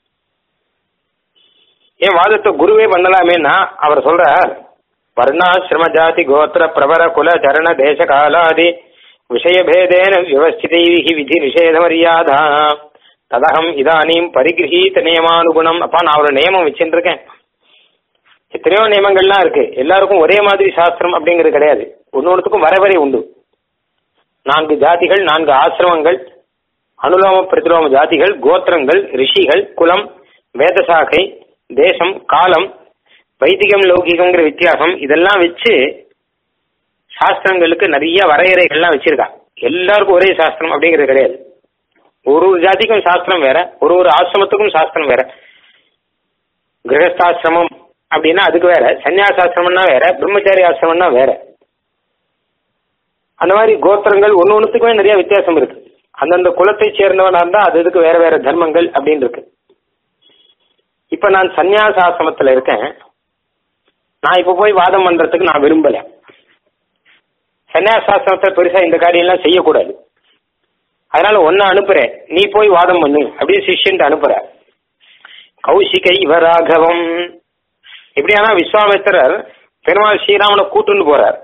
ஏன் வாதத்தை குருவே பண்ணலாமேன்னா அவர் சொல்றார் வர்ணாசிரம ஜாதி கோத்திர பிரபர குல சரண தேச காலாதி விஷயபேதேன வியவஸ்திதைஹி விதி நிஷேத மரியாதா ததகம் இதானீம் பரிகிரகீத நியமானுகுணம் அப்பா நான் ஒரு நியமம் வச்சுட்டு இருக்கேன் எத்தனையோ நியமங்கள்லாம் இருக்கு எல்லாருக்கும் ஒரே மாதிரி சாஸ்திரம் அப்படிங்கிறது கிடையாது ஒன்னொன்றுத்துக்கும் வரவரை உண்டு நான்கு ஜாதிகள் நான்கு ஆசிரமங்கள் அனுலோம பிரதிலோம ஜாதிகள் கோத்திரங்கள் ரிஷிகள் குலம் வேதசாகை தேசம் காலம் வைதிகம் லௌகிகங்கிற வித்தியாசம் இதெல்லாம் வச்சு சாஸ்திரங்களுக்கு நிறைய வரையறைகள்லாம் வச்சிருக்கா எல்லாருக்கும் ஒரே சாஸ்திரம் அப்படிங்கிறது கிடையாது ஒரு ஒரு ஜாதிக்கும் சாஸ்திரம் வேற ஒரு ஒரு ஆசிரமத்துக்கும் சாஸ்திரம் வேற கிரகஸ்தாசிரமம் அப்படின்னா அதுக்கு வேற சன்னியாசாசிரமம்னா வேற பிரம்மச்சாரி ஆசிரமம்னா வேற அந்த மாதிரி கோத்திரங்கள் ஒன்னு ஒன்றுத்துக்குமே நிறைய வித்தியாசம் இருக்கு அந்தந்த குலத்தை சேர்ந்தவனா இருந்தா அது இதுக்கு வேற வேற தர்மங்கள் அப்படின்னு இருக்கு இப்ப நான் சந்நியாசாசிரமத்துல இருக்கேன் நான் இப்ப போய் வாதம் பண்றதுக்கு நான் விரும்பல சன்னியாசாசிரமத்தை பெருசா இந்த காரியம் எல்லாம் செய்யக்கூடாது அதனால ஒன்ன அனுப்புறேன் நீ போய் வாதம் பண்ணு அப்படின்னு சிஷ்யன்ட்டு அனுப்புற கௌசிகை இவராகவம் எப்படியானா விஸ்வாமித்திரர் பெருமாள் ஸ்ரீராமனை கூட்டுன்னு போறார்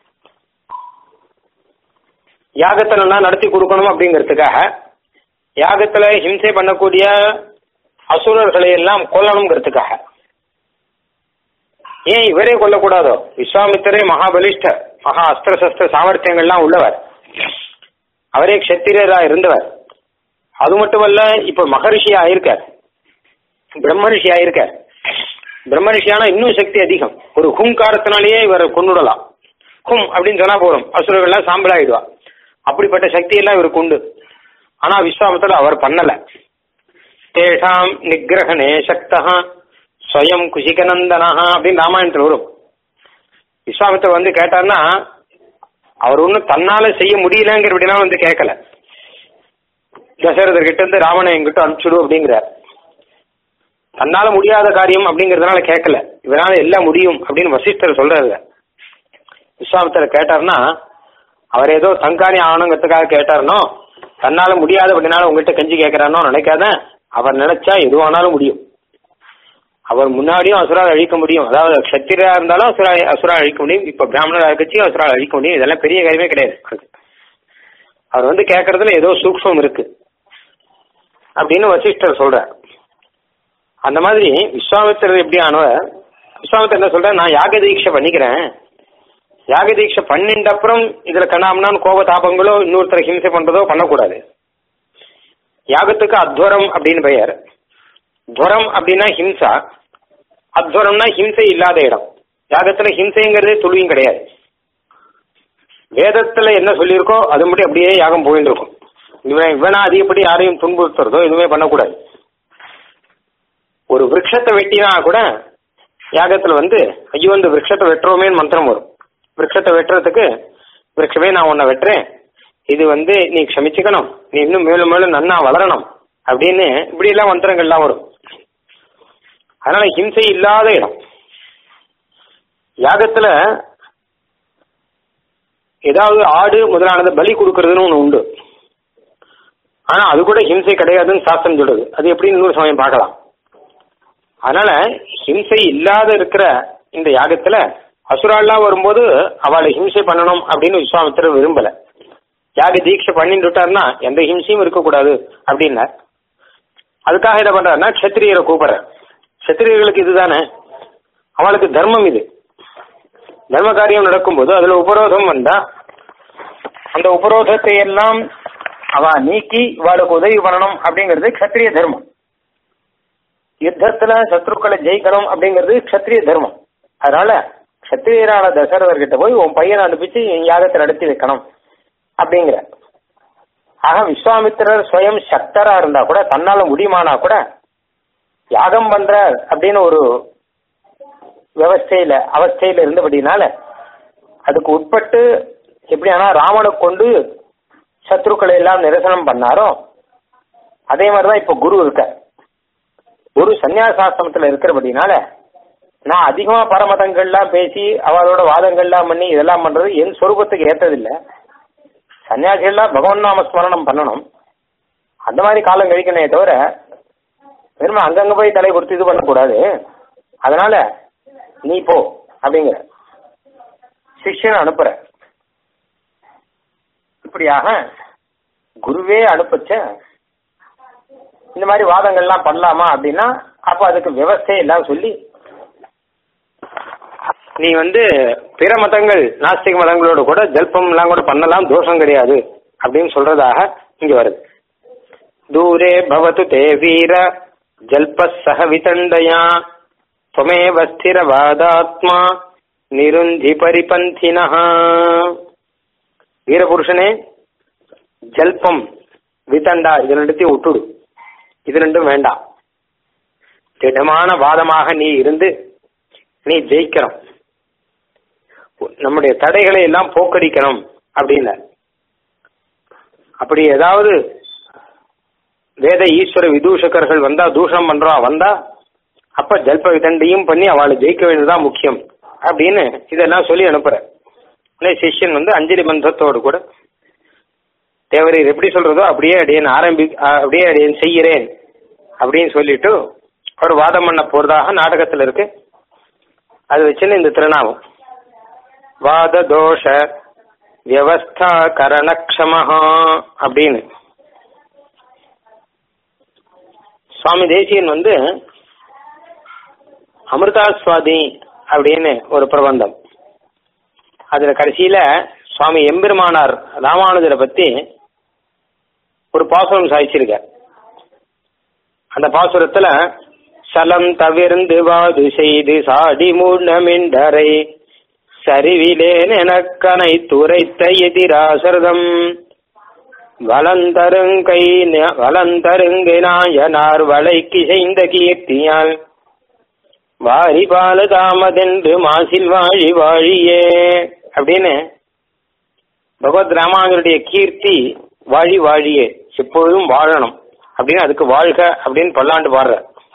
யாகத்தை நல்லா நடத்தி கொடுக்கணும் அப்படிங்கிறதுக்காக யாகத்துல ஹிம்சை பண்ணக்கூடிய அசுரர்களை எல்லாம் கொல்லணுங்கிறதுக்காக ஏன் இவரே கொல்லக்கூடாதோ விஸ்வாமித்திரே மகாபலிஷ்ட மகா அஸ்திர சஸ்திர சாமர்த்தியங்கள்லாம் உள்ளவர் அவரே க்ஷத்திரியரா இருந்தவர் அது மட்டுமல்ல இப்ப மகரிஷி ஆயிருக்கார் பிரம்மரிஷி ஆயிருக்கார் பிரம்மரிஷியானா இன்னும் சக்தி அதிகம் ஒரு ஹுங்காரத்தினாலேயே இவரை கொண்டுடலாம் ஹும் அப்படின்னு சொன்னா போதும் அசுரர்கள்லாம் சாம்பல் ஆயிடுவா அப்படிப்பட்ட சக்தி எல்லாம் இவருக்கு உண்டு ஆனா விஸ்வாமத்தில் அவர் பண்ணல தேஷாம் நிகிரகணே சக்தா ஸ்வயம் குஷிகநந்தனா அப்படின்னு ராமாயணத்தில் வரும் விஸ்வாமித்தர் வந்து கேட்டார்னா அவர் ஒன்றும் தன்னால செய்ய முடியலங்கிற அப்படின்னா வந்து கேட்கல தசரதர் கிட்ட இருந்து ராவணை எங்கிட்ட அனுப்பிச்சுடு அப்படிங்கிறார் தன்னால முடியாத காரியம் அப்படிங்கறதுனால கேட்கல இவனால எல்லாம் முடியும் அப்படின்னு வசிஷ்டர் சொல்றாரு விஸ்வாமித்தர் கேட்டார்னா அவர் ஏதோ தங்காணி ஆகணுங்கிறதுக்காக கேட்டாருனோ தன்னால முடியாது அப்படின்னால உங்ககிட்ட கஞ்சி கேட்கிறானோ நினைக்காத அவர் நினைச்சா எதுவானாலும் முடியும் அவர் முன்னாடியும் அசுரால் அழிக்க முடியும் அதாவது கத்திரா இருந்தாலும் அசுரா அசுரா அழிக்க முடியும் இப்ப பிராமணர் இருக்கச்சு அசுரால் அழிக்க முடியும் இதெல்லாம் பெரிய காரியமே கிடையாது அவர் வந்து கேட்கறதுல ஏதோ சூக்ஷம் இருக்கு அப்படின்னு வசிஷ்டர் சொல்றார் அந்த மாதிரி விஸ்வாமித்திரர் எப்படி ஆனவர் விஸ்வாமித்திரர் என்ன சொல்ற நான் யாக தீட்சை பண்ணிக்கிறேன் யாக தீட்சை பண்ணிட்ட அப்புறம் இதுல கண்ணாமனான்னு கோப தாபங்களோ இன்னொருத்தரை ஹிம்சை பண்றதோ பண்ணக்கூடாது யாகத்துக்கு அத்வரம் அப்படின்னு பெயர் துவரம் அப்படின்னா ஹிம்சா அத்வரம்னா ஹிம்சை இல்லாத இடம் யாகத்துல ஹிம்சைங்கிறதே துளியும் கிடையாது வேதத்துல என்ன சொல்லியிருக்கோ அது மட்டும் அப்படியே யாகம் போயிட்டு இருக்கும் இவன் இவனா அதிகப்படி யாரையும் துன்புறுத்துறதோ எதுவுமே பண்ணக்கூடாது ஒரு விரக்ஷத்தை வெட்டினா கூட யாகத்துல வந்து ஐயோ இந்த விரக்ஷத்தை வெட்டுறோமேன்னு மந்திரம் வரும் விரக்ஷத்தை வெட்டுறதுக்கு விரக்ஷமே நான் உன்னை வெட்டுறேன் இது வந்து நீ க்ஷமிச்சுக்கணும் நீ இன்னும் மேலும் மேலும் நன்னா வளரணும் அப்படின்னு இப்படி எல்லாம் மந்திரங்கள்லாம் வரும் அதனால ஹிம்சை இல்லாத இடம் யாகத்துல ஏதாவது ஆடு முதலானது பலி கொடுக்கறதுன்னு ஒன்று உண்டு ஆனா அது கூட ஹிம்சை கிடையாதுன்னு சாஸ்திரம் சொல்லுது அது எப்படின்னு இன்னொரு சமயம் பார்க்கலாம் அதனால ஹிம்சை இல்லாத இருக்கிற இந்த யாகத்துல அசுராலாம் வரும்போது அவளை ஹிம்சை பண்ணணும் அப்படின்னு விஸ்வாமித்திரர் விரும்பல யாக தீட்சை பண்ணிட்டு விட்டாருன்னா எந்த ஹிம்சையும் இருக்கக்கூடாது அப்படின்னார் அதுக்காக என்ன பண்றாருன்னா க்ஷத்திரியரை கூப்பிடுற க்ஷத்திரியர்களுக்கு இதுதானே அவளுக்கு தர்மம் இது தர்ம காரியம் நடக்கும்போது அதுல உபரோதம் வந்தா அந்த உபரோதத்தை எல்லாம் அவ நீக்கி இவாளுக்கு உதவி பண்ணணும் அப்படிங்கிறது க்ஷத்திரிய தர்மம் யுத்தத்துல சத்ருக்களை ஜெயிக்கணும் அப்படிங்கிறது க்ஷத்திரிய தர்மம் அதனால க்ஷத்திரியரான தசரதர்கிட்ட போய் உன் பையனை அனுப்பிச்சு என் யாகத்தை நடத்தி வைக்கணும் அப்படிங்கிற ஆக விஸ்வாமித்திரர் சுயம் சக்தரா இருந்தா கூட தன்னால முடியுமானா கூட யாகம் பண்றார் அப்படின்னு ஒரு விவஸ்தையில அவஸ்தையில இருந்தபடினால அதுக்கு உட்பட்டு எப்படி ஆனா ராமனை கொண்டு சத்ருக்களை எல்லாம் நிரசனம் பண்ணாரோ அதே மாதிரிதான் இப்ப குரு இருக்க குரு சன்னியாசாசிரமத்துல இருக்கிறபடினால நான் அதிகமா பரமதங்கள்லாம் பேசி அவளோட வாதங்கள்லாம் பண்ணி இதெல்லாம் பண்றது என் சொரூபத்துக்கு ஏற்றதில்லை சன்னியாசிகள்லாம் பகவான் நாம ஸ்மரணம் பண்ணணும் அந்த மாதிரி காலம் கழிக்கணே தவிர வெறும் அங்கங்க போய் தலை கொடுத்து இது பண்ணக்கூடாது அதனால நீ போ அப்படிங்கிற சிஷ்யனை அனுப்புற இப்படியாக குருவே அனுப்பிச்ச இந்த மாதிரி வாதங்கள்லாம் பண்ணலாமா அப்படின்னா அப்ப அதுக்கு விவசாயம் எல்லாம் சொல்லி நீ வந்து பிற மதங்கள் நாஸ்திக மதங்களோட கூட ஜல்பம் எல்லாம் கூட பண்ணலாம் தோஷம் கிடையாது அப்படின்னு சொல்றதாக இங்க வருது தூரே பவத்து தே வீர ஜல்ப சக விதண்டயா துவமேவ ஸ்திரவாதாத்மா நிருந்தி பரிபந்தினா வீரபுருஷனே ஜல்பம் விதண்டா இது ரெண்டுத்தையும் விட்டுடு இது ரெண்டும் வேண்டாம் திடமான வாதமாக நீ இருந்து நீ ஜெயிக்கணும் நம்முடைய தடைகளை எல்லாம் போக்கடிக்கணும் அப்படின்னு அப்படி ஏதாவது வேத ஈஸ்வர விதூஷகர்கள் வந்தா தூஷணம் பண்றோம் வந்தா அப்ப ஜல்ப விதண்டியும் பண்ணி அவளை ஜெயிக்க வேண்டியதுதான் முக்கியம் அப்படின்னு இதெல்லாம் சொல்லி அனுப்புற சிஷ்யன் வந்து அஞ்சலி பந்தத்தோடு கூட தேவரீர் எப்படி சொல்றதோ அப்படியே அடியேன் ஆரம்பி அப்படியே அடியேன் செய்கிறேன் அப்படின்னு சொல்லிட்டு ஒரு வாதம் பண்ண போறதாக நாடகத்தில் இருக்கு அது வச்சுன்னு இந்த திருநாமம் வாத தோஷ வியவஸ்தா கரணக்ஷமஹா அப்படின்னு சுவாமி தேசியன் வந்து அமிர்தாஸ்வாதி அப்படின்னு ஒரு பிரபந்தம் அதுல கடைசியில சுவாமி எம்பெருமானார் ராமானுஜரை பத்தி ஒரு பாசுரம் சாதிச்சிருக்க அந்த பாசுரத்துல சலம் தவிர்ந்து வாது செய்து சாடி மூடமின்றரை சரிவிலேன் எனக்கனை துரைத்த எதிராசரதம் வளந்தருங்கை வளந்தருங்கை நாயனார் வளைக்கு செய்த கீர்த்தியால் வாரி பால தாமதென்று மாசில் வாழி வாழியே அப்படின்னு பகவத் ராமானுடைய கீர்த்தி வாழி வாழியே எப்பொழுதும் வாழணும் அப்படின்னு அதுக்கு வாழ்க அப்படின்னு பல்லாண்டு பாடுற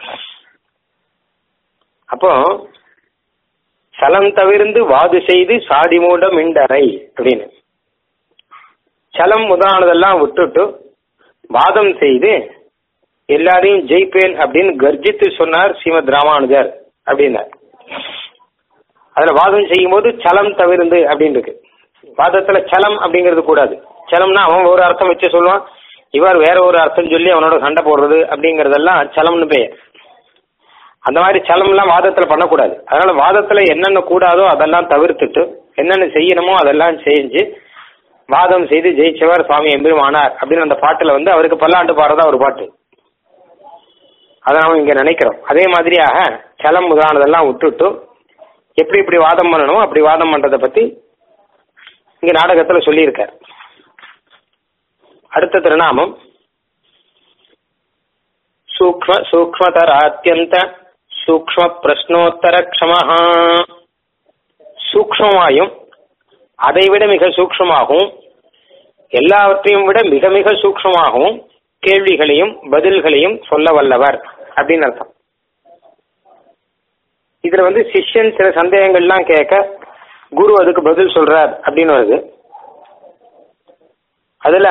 அப்போ சலம் தவிர்ந்து வாது செய்து சாதி மூட மிண்டரை அப்படின்னு சலம் முதலானதெல்லாம் விட்டுட்டு வாதம் செய்து எல்லாரையும் ஜெயிப்பேன் அப்படின்னு கர்ஜித்து சொன்னார் ஸ்ரீமத் ராமானுஜர் அப்படின்னார் அதுல வாதம் செய்யும் போது சலம் தவிர்ந்து அப்படின்னு இருக்கு வாதத்துல சலம் அப்படிங்கிறது கூடாது சலம்னா அவன் ஒரு அர்த்தம் வச்சு சொல்லுவான் இவர் வேற ஒரு அர்த்தம் சொல்லி அவனோட சண்டை போடுறது அப்படிங்கறதெல்லாம் சலம்னு பெயர் அந்த மாதிரி சலம்லாம் வாதத்துல பண்ணக்கூடாது அதனால வாதத்துல என்னென்ன கூடாதோ அதெல்லாம் தவிர்த்துட்டு என்னென்ன செய்யணுமோ அதெல்லாம் செஞ்சு வாதம் செய்து ஜெயிச்சவர் சுவாமி எம்பெருமானார் அப்படின்னு அந்த பாட்டுல வந்து அவருக்கு பல்லாண்டு பாடுறதா ஒரு பாட்டு அதை நாம இங்க நினைக்கிறோம் அதே மாதிரியாக சலம் முதலானதெல்லாம் விட்டுட்டு எப்படி இப்படி வாதம் பண்ணணும் அப்படி வாதம் பண்றதை பத்தி இங்க நாடகத்துல சொல்லியிருக்கார் அடுத்த திருநாமம் சூக்ம சூக்மதர அத்தியந்த சூக்ம பிரஷ்னோத்தர க்ஷமஹா சூக்மமாயும் அதைவிட மிக சூக்மமாகவும் எல்லாவற்றையும் விட மிக மிக சூக்மமாகவும் கேள்விகளையும் பதில்களையும் சொல்ல வல்லவர் அப்படின்னு அர்த்தம் இதுல வந்து சிஷ்யன் சில சந்தேகங்கள்லாம் கேட்க குரு அதுக்கு பதில் சொல்றார் அப்படின்னு வருது அதுல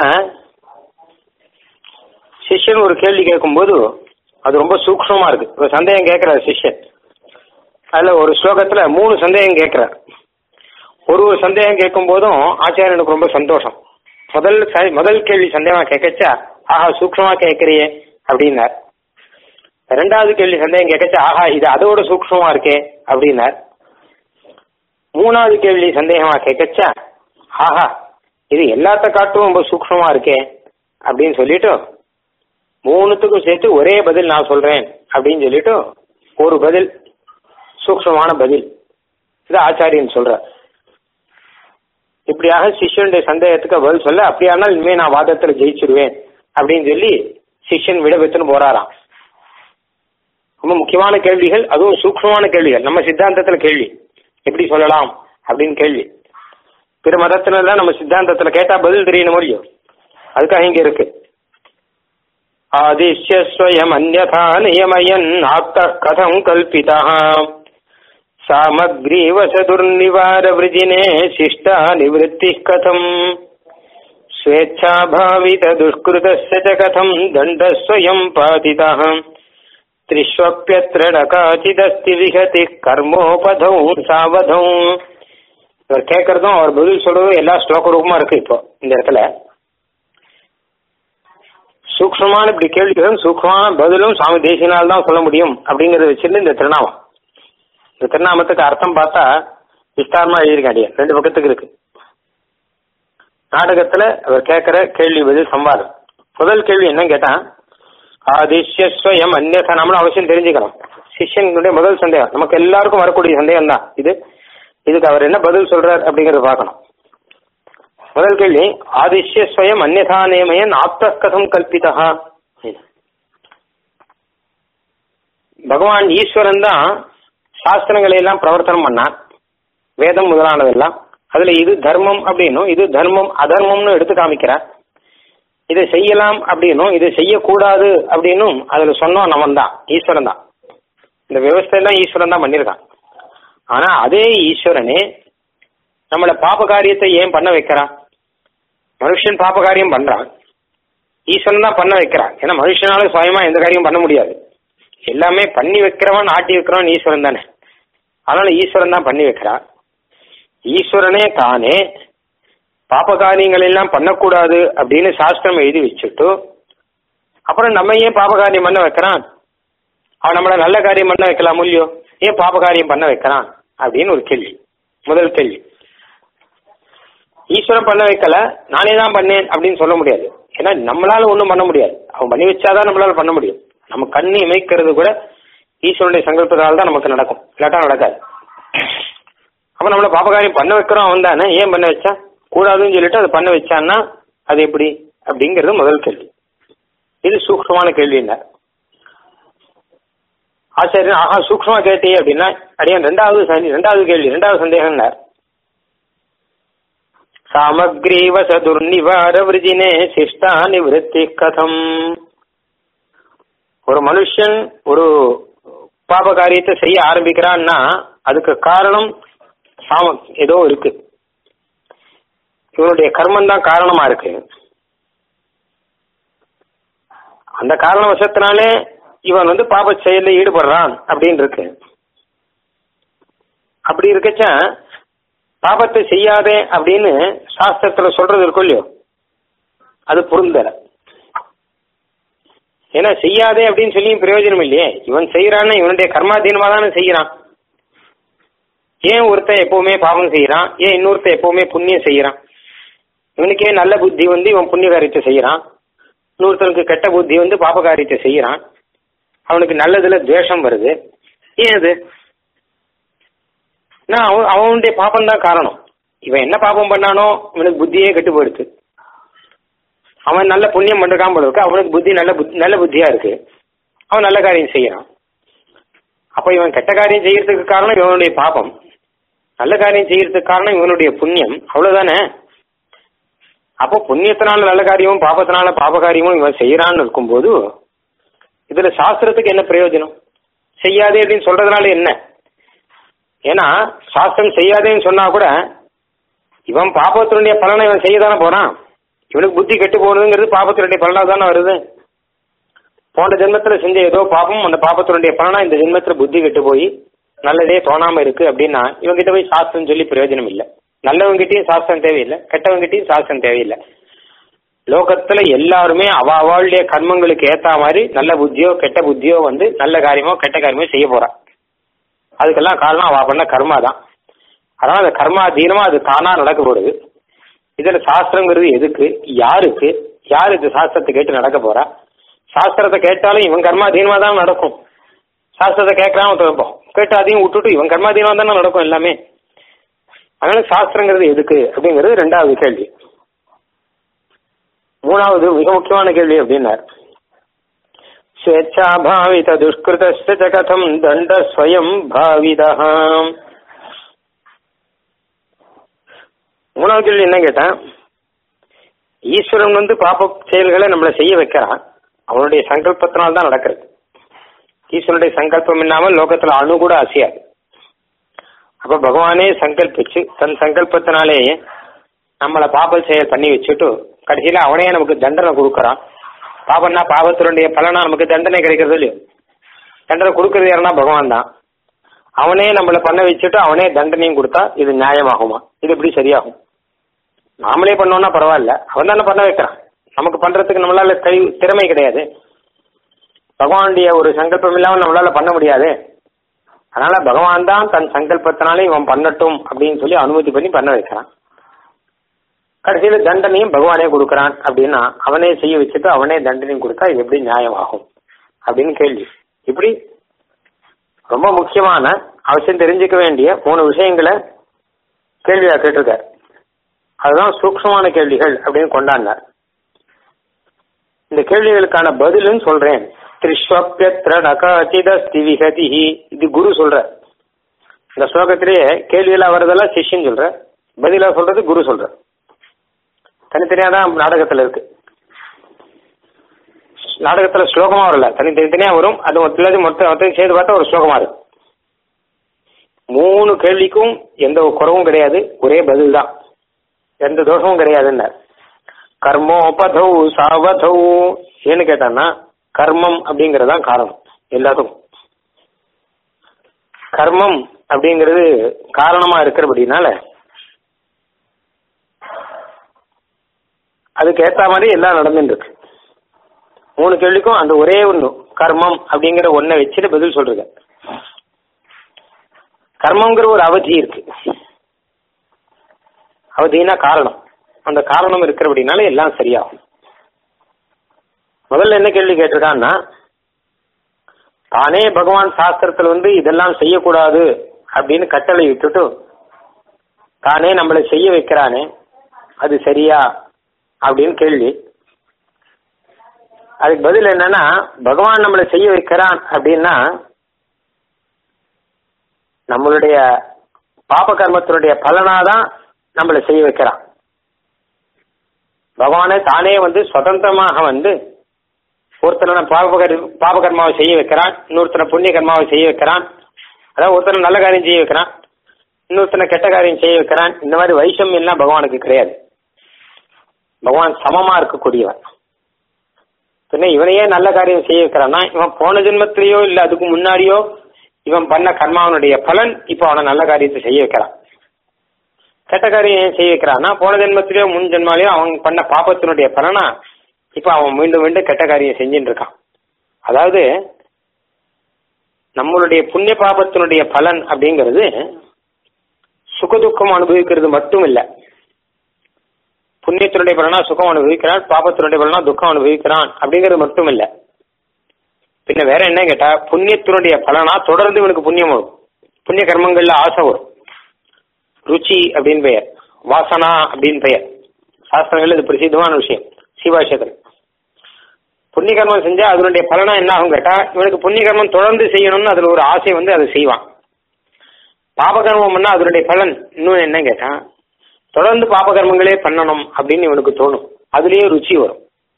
சிஷ்யன் ஒரு கேள்வி கேட்கும்போது அது ரொம்ப சூக்ஷமா இருக்கு ஒரு சந்தேகம் கேட்கிறார் சிஷ்யன் அதுல ஒரு ஸ்லோகத்துல மூணு சந்தேகம் கேட்கிறார் ஒரு ஒரு சந்தேகம் கேட்கும் போதும் ஆச்சாரியனுக்கு ரொம்ப சந்தோஷம் முதல் ச- முதல் கேள்வி சந்தேகமா கேட்கச்சா ஆஹா சூக்ஷமா கேட்கறியே அப்படின்னார் ரெண்டாவது கேள்வி சந்தேகம் கேட்கச்சா ஆஹா இது அதோட சூக்ஷமா இருக்கே அப்படின்னார் மூணாவது கேள்வி சந்தேகமா கேட்கச்சா ஆஹா இது எல்லாத்த காட்டும் ரொம்ப சூக்ஷமா இருக்கே அப்படின்னு சொல்லிட்டு மூணுத்துக்கும் சேர்த்து ஒரே பதில் நான் சொல்றேன் அப்படின்னு சொல்லிட்டு ஒரு பதில் சூக்ஷமான பதில் இது ஆச்சாரியன் சொல்ற இப்படியாக சிஷ்யனுடைய சந்தேகத்துக்கு பதில் சொல்ல அப்படியானால் இனிமே நான் வாதத்துல ஜெயிச்சிருவேன் அப்படின்னு சொல்லி சிஷ்யன் விட பெற்றுன்னு போறாராம் ரொம்ப முக்கியமான கேள்விகள் அதுவும் சூக்ஷ்மமான கேள்விகள் நம்ம சித்தாந்தத்துல கேள்வி எப்படி சொல்லலாம் அப்படின்னு கேள்வி பிற மதத்துல எல்லாம் நம்ம சித்தாந்தத்துல கேட்டா பதில் தெரியணும் முடியும் அதுக்காக இங்க இருக்கு ஆதிஷ்ய ஸ்வயம் அந்யதா நியமயன் ஆப்த கதம் கல்பிதா சாமக்ரீவச துர்நிவார விருஜினே சிஷ்டா நிவத்தி கதம் ஸ்வேச்சாபாவித துஷ்கிருதஸ்ய ச கதம் தண்டஸ்வயம் பாதிதः त्रिष्वप्यत्र न काचिदस्ति विहति கர்மோபதௌ சாவதௌ இவர் கேட்கறதும் அவர் பதில் சொல்றதும் எல்லா ஸ்லோக ரூபமா இருக்கு இப்போ இந்த இடத்துல சூக்ஷ்மமான இப்படி கேள்விகளும் சூக்ஷ்மமான பதிலும் சுவாமி தேசியனால் தான் சொல்ல முடியும் அப்படிங்கறத வச்சிருந்து இந்த திருநாமம் இந்த திருநாமத்துக்கு அர்த்தம் பார்த்தா விஸ்தாரமா எழுதியிருக்காடிய ரெண்டு பக்கத்துக்கு இருக்கு நாடகத்துல அவர் கேட்கிற கேள்வி பதில் சம்வாதம் முதல் கேள்வி என்னன்னு கேட்டா ஆதிஷ்ய ஸ்வயம் அந்நியதா நம்மளும் அவசியம் தெரிஞ்சுக்கணும் சிஷ்யனுடைய முதல் சந்தேகம் நமக்கு எல்லாருக்கும் வரக்கூடிய சந்தேகம் தான் இது இதுக்கு அவர் என்ன பதில் சொல்றார் அப்படிங்கறத பார்க்கணும் முதல் கேள்வி ஆதிஷ்ய ஸ்வயம் அந்நியதா நேமயன் ஆப்த கதம் கல்பிதா பகவான் ஈஸ்வரன் தான் சாஸ்திரங்களை எல்லாம் பிரவர்த்தனம் பண்ணார் வேதம் முதலானதெல்லாம் அதுல இது தர்மம் அப்படின்னும் இது தர்மம் அதர்மம்னு எடுத்து காமிக்கிறார் இதை செய்யலாம் அப்படின்னும் இதை செய்யக்கூடாது அப்படின்னும் அதுல சொன்னோம் நம்மன் தான் ஈஸ்வரன் தான் இந்த விவசாயம் ஈஸ்வரன் தான் பண்ணியிருக்கான் ஆனா அதே ஈஸ்வரனே நம்மள பாப காரியத்தை ஏன் பண்ண வைக்கிறான் மனுஷன் பாப காரியம் பண்றான் ஈஸ்வரன் தான் பண்ண வைக்கிறான் ஏன்னா மனுஷனால சுயமா எந்த காரியம் பண்ண முடியாது எல்லாமே பண்ணி வைக்கிறவன் ஆட்டி வைக்கிறவன் ஈஸ்வரன் தானே அதனால ஈஸ்வரன் தான் பண்ணி வைக்கிறான் ஈஸ்வரனே தானே பாப காரியங்கள் எல்லாம் பண்ணக்கூடாது அப்படின்னு சாஸ்திரம் எழுதி வச்சுட்டு அப்புறம் நம்ம ஏன் பாப காரியம் பண்ண வைக்கிறான் அவன் நம்மள நல்ல காரியம் பண்ண வைக்கலாம் இல்லையோ ஏன் பாப காரியம் பண்ண வைக்கிறான் அப்படின்னு ஒரு கேள்வி முதல் கேள்வி ஈஸ்வரன் பண்ண வைக்கல நானே தான் பண்ணேன் அப்படின்னு சொல்ல முடியாது ஏன்னா நம்மளால ஒன்றும் பண்ண முடியாது அவன் பண்ணி வச்சாதான் நம்மளால பண்ண முடியும் நம்ம கண்ணு இமைக்கிறது கூட ஈஸ்வரனுடைய சங்கல்பத்தால் தான் நமக்கு நடக்கும் இல்லாட்டா நடக்காது அப்ப நம்மள பாபகாரியம் பண்ண வைக்கிறோம் அவன் தானே ஏன் பண்ண வச்சா கூடாதுன்னு சொல்லிட்டு அதை பண்ண வச்சான்னா அது எப்படி அப்படிங்கிறது முதல் கேள்வி இது சூக்ஷமான கேள்வி என்ன ஆச்சாரியன் ஆஹா சூக்ஷமா கேட்டே அப்படின்னா அடியான் ரெண்டாவது சந்தி- ரெண்டாவது கேள்வி ரெண்டாவது சந்தேகம் சாமக்ரீவச துர்நிவார விருஜினே சிஷ்டா நிவத்தி கதம் ஒரு மனுஷன் ஒரு பாப காரியத்தை செய்ய ஆரம்பிக்கிறான்னா அதுக்கு காரணம் சாம ஏதோ இருக்கு இவனுடைய கர்மம் தான் காரணமா இருக்கு அந்த காரணவசத்தினாலே இவன் வந்து பாப செயலில் ஈடுபடுறான் அப்படின்னு இருக்கு அப்படி இருக்கச்ச பாபத்தை செய்யாதே அப்படின்னு சாஸ்திரத்துல சொல்றது இருக்கும் இல்லையோ அது பொருந்தல ஏன்னா செய்யாதே அப்படின்னு சொல்லியும் பிரயோஜனம் இல்லையே இவன் செய்யறான்னு இவனுடைய கர்மாதீனமா தானே செய்யறான் ஏன் ஒருத்தன் எப்பவுமே பாவம் செய்யறான் ஏன் இன்னொருத்தன் எப்பவுமே புண்ணியம் செய்யறான் இவனுக்கே நல்ல புத்தி வந்து இவன் புண்ணிய காரியத்தை செய்யறான் இன்னொருத்தனுக்கு கெட்ட புத்தி வந்து பாப காரியத்தை செய்யறான் அவனுக்கு நல்லதுல துவேஷம் வருது ஏன் அது நான் அவன் அவனுடைய பாபம் தான் காரணம் இவன் என்ன பாபம் பண்ணானோ இவனுக்கு புத்தியே கெட்டு போயிடுது அவன் நல்ல புண்ணியம் பண்ணிருக்கான் போல இருக்கு அவனுக்கு புத்தி நல்ல புத்தி நல்ல புத்தியா இருக்கு அவன் நல்ல காரியம் செய்யறான் அப்ப இவன் கெட்ட காரியம் செய்யறதுக்கு காரணம் இவனுடைய பாபம் நல்ல காரியம் செய்யறதுக்கு காரணம் இவனுடைய புண்ணியம் அவ்வளவுதானே அப்போ புண்ணியத்தினால நல்ல காரியமும் பாபத்தினால பாப காரியமும் இவன் செய்யறான்னு இருக்கும்போது இதுல சாஸ்திரத்துக்கு என்ன பிரயோஜனம் செய்யாதே அப்படின்னு சொல்றதுனால என்ன ஏன்னா சாஸ்திரம் செய்யாதேன்னு சொன்னா கூட இவன் பாபத்தினுடைய பலனை இவன் செய்ய தானே போறான் இவனுக்கு புத்தி கெட்டு போகணுங்கிறது பாபத்தினுடைய பலனா தானே வருது போன ஜென்மத்துல செஞ்ச ஏதோ பாபம் அந்த பாபத்தினுடைய பலனா இந்த ஜென்மத்துல புத்தி கெட்டு போய் நல்லதே தோணாம இருக்கு அப்படின்னா இவங்கிட்ட போய் சாஸ்திரம் சொல்லி பிரயோஜனம் இல்லை நல்லவங்கிட்டயும் சாஸ்திரம் தேவையில்லை கெட்டவங்கிட்டயும் சாஸ்திரம் தேவையில்லை லோகத்துல எல்லாருமே அவ அவளுடைய கர்மங்களுக்கு ஏத்த மாதிரி நல்ல புத்தியோ கெட்ட புத்தியோ வந்து நல்ல காரியமோ கெட்ட காரியமோ செய்ய போறா அதுக்கெல்லாம் காரணம் அவ பண்ண கர்மா தான் அதனால அந்த கர்மாதீனமா அது தானா நடக்க போடுது இதுல சாஸ்திரங்கிறது எதுக்கு யாருக்கு யாரு இந்த சாஸ்திரத்தை கேட்டு நடக்க போறா சாஸ்திரத்தை கேட்டாலும் இவன் கர்மாதீனமா தான் நடக்கும் சாஸ்திரத்தை கேட்கறாம திறப்போம் கேட்டு அதையும் விட்டுட்டு இவன் கர்மாதீனமா தானே நடக்கும் எல்லாமே அதனால சாஸ்திரங்கிறது எதுக்கு அப்படிங்கிறது ரெண்டாவது கேள்வி மூணாவது மிக முக்கியமான கேள்வி அப்படின்னார் ஸ்வேச்சாபாவித துஷ்கிருத கதம் தண்ட ஸ்வயம் பாவிதா மூணாவது கேள்வி என்ன கேட்டேன் ஈஸ்வரன் வந்து பாப்ப செயல்களை நம்மளை செய்ய வைக்கிறான் அவனுடைய சங்கல்பத்தினால் தான் நடக்கிறது ஈஸ்வரனுடைய சங்கல்பம் இல்லாமல் லோகத்துல அணு கூட அசையாது அப்ப பகவானே சங்கல்பிச்சு தன் சங்கல்பத்தினாலேயே நம்மளை பாப செயல் பண்ணி வச்சுட்டு கடைசியில அவனே நமக்கு தண்டனை கொடுக்கறான் பாபம்னா பாவத்தினுடைய பலனா நமக்கு தண்டனை கிடைக்கிறது இல்லையோ தண்டனை கொடுக்கறது யாருன்னா பகவான் தான் அவனே நம்மளை பண்ண வச்சுட்டு அவனே தண்டனையும் கொடுத்தா இது நியாயமாகுமா இது எப்படி சரியாகும் நாமளே பண்ணோம்னா பரவாயில்ல அவன் தானே பண்ண வைக்கிறான் நமக்கு பண்றதுக்கு நம்மளால கை திறமை கிடையாது பகவானுடைய ஒரு சங்கல்பம் இல்லாமல் நம்மளால பண்ண முடியாது அதனால பகவான் தான் தன் சங்கல்பத்தினாலே இவன் பண்ணட்டும் அப்படின்னு சொல்லி அனுமதி பண்ணி பண்ண வைக்கிறான் கடைசியில தண்டனையும் பகவானே கொடுக்கறான் அப்படின்னா அவனே செய்ய வச்சுட்டு அவனே தண்டனையும் கொடுத்தா இது எப்படி நியாயமாகும் அப்படின்னு கேள்வி இப்படி ரொம்ப முக்கியமான அவசியம் தெரிஞ்சுக்க வேண்டிய மூணு விஷயங்களை கேள்வியா கேட்டிருக்கார் அதுதான் சூக்ஷ்மமான கேள்விகள் அப்படின்னு கொண்டாடினார் இந்த கேள்விகளுக்கான பதிலுன்னு சொல்றேன் திரிஸ்வப்பியத்ர நகாச்சிதஸ்தி விகதி இது குரு சொல்ற இந்த ஸ்லோகத்திலேயே கேள்வியெல்லாம் வரதெல்லாம் சிஷ்யன் சொல்ற பதிலா சொல்றது குரு சொல்ற தனித்தனியா தான் நாடகத்துல இருக்கு நாடகத்துல ஸ்லோகமா வரல தனி தனித்தனியா வரும் அது மொத்தம் மொத்தம் மொத்தம் சேர்த்து பார்த்தா ஒரு ஸ்லோகமா இருக்கும் மூணு கேள்விக்கும் எந்த ஒரு குறவும் கிடையாது ஒரே பதில் தான் எந்த தோஷமும் கிடையாதுன்னு கர்மோபதௌ சாவதௌ ஏன்னு கேட்டான்னா கர்மம் அப்படிங்கறதுதான் காரணம் எல்லாத்துக்கும் கர்மம் அப்படிங்கிறது காரணமா இருக்கிறபடினால அதுக்கு ஏத்த மாதிரி எல்லாம் நடந்துட்டு இருக்கு மூணு கேள்விக்கும் அந்த ஒரே ஒண்ணு கர்மம் அப்படிங்கிற ஒன்றை வச்சுட்டு பதில் சொல்றது கர்மங்கிற ஒரு அவதி இருக்கு அவதினா காரணம் அந்த காரணம் இருக்கிறபடினால எல்லாம் சரியாகும் முதல்ல என்ன கேள்வி கேட்டிருக்கான்னா தானே பகவான் சாஸ்திரத்துல வந்து இதெல்லாம் செய்யக்கூடாது அப்படின்னு கட்டளை விட்டுட்டு தானே நம்மளை செய்ய வைக்கிறானே அது சரியா அப்படின்னு கேள்வி அதுக்கு பதில் என்னன்னா பகவான் நம்மளை செய்ய வைக்கிறான் அப்படின்னா நம்மளுடைய பாப கர்மத்தினுடைய பலனாதான் நம்மளை செய்ய வைக்கிறான் பகவானே தானே வந்து சுதந்திரமாக வந்து ஒருத்தனை பாபகர் பாபகர்மாவை செய்ய வைக்கிறான் இன்னொருத்தனை புண்ணிய கர்மாவை செய்ய வைக்கிறான் அதாவது ஒருத்தனை நல்ல காரியம் செய்ய வைக்கிறான் இன்னொருத்தனை கெட்ட காரியம் செய்ய வைக்கிறான் இந்த மாதிரி வைஷம் எல்லாம் பகவானுக்கு கிடையாது பகவான் சமமா இருக்கக்கூடியவன் பின்ன இவனையே நல்ல காரியம் செய்ய வைக்கிறான்னா இவன் போன ஜென்மத்திலேயோ இல்ல அதுக்கு முன்னாடியோ இவன் பண்ண கர்மாவனுடைய பலன் இப்போ அவனை நல்ல காரியத்தை செய்ய வைக்கிறான் கெட்ட காரியம் ஏன் செய்ய வைக்கிறான்னா போன ஜென்மத்திலேயோ முன் ஜென்மாலேயோ அவன் பண்ண பாப்பத்தினுடைய பலனா இப்ப அவன் மீண்டும் மீண்டும் கெட்ட காரியம் செஞ்சுட்டு இருக்கான் அதாவது நம்மளுடைய புண்ணிய பாபத்தினுடைய பலன் அப்படிங்கிறது சுகதுக்கம் அனுபவிக்கிறது மட்டும் இல்ல புண்ணியத்தினுடைய பலனா சுகம் அனுபவிக்கிறான் பாபத்தினுடைய பலனா துக்கம் அனுபவிக்கிறான் அப்படிங்கிறது மட்டும் இல்ல பின்ன வேற என்ன கேட்டா புண்ணியத்தினுடைய பலனா தொடர்ந்து இவனுக்கு புண்ணியம் வரும் புண்ணிய கர்மங்கள்ல ஆசை வரும் ருச்சி அப்படின்னு பெயர் வாசனா அப்படின்னு பெயர் சாஸ்திரங்கள் இது பிரசித்தமான விஷயம் சிவாஷகர் புண்ணிய கர்மம் செஞ்சா அதனுடைய பலனா என்ன ஆகும் கேட்டா இவனுக்கு புண்ணிய கர்மம் தொடர்ந்து செய்யணும்னு அதுல ஒரு ஆசை வந்து அதை செய்வான் பாபகர்மம் பண்ணா அதனுடைய பலன் இன்னும் என்ன கேட்டா தொடர்ந்து பாபகர்மங்களே பண்ணணும் அப்படின்னு இவனுக்கு தோணும் அதுலயே ருச்சி வரும்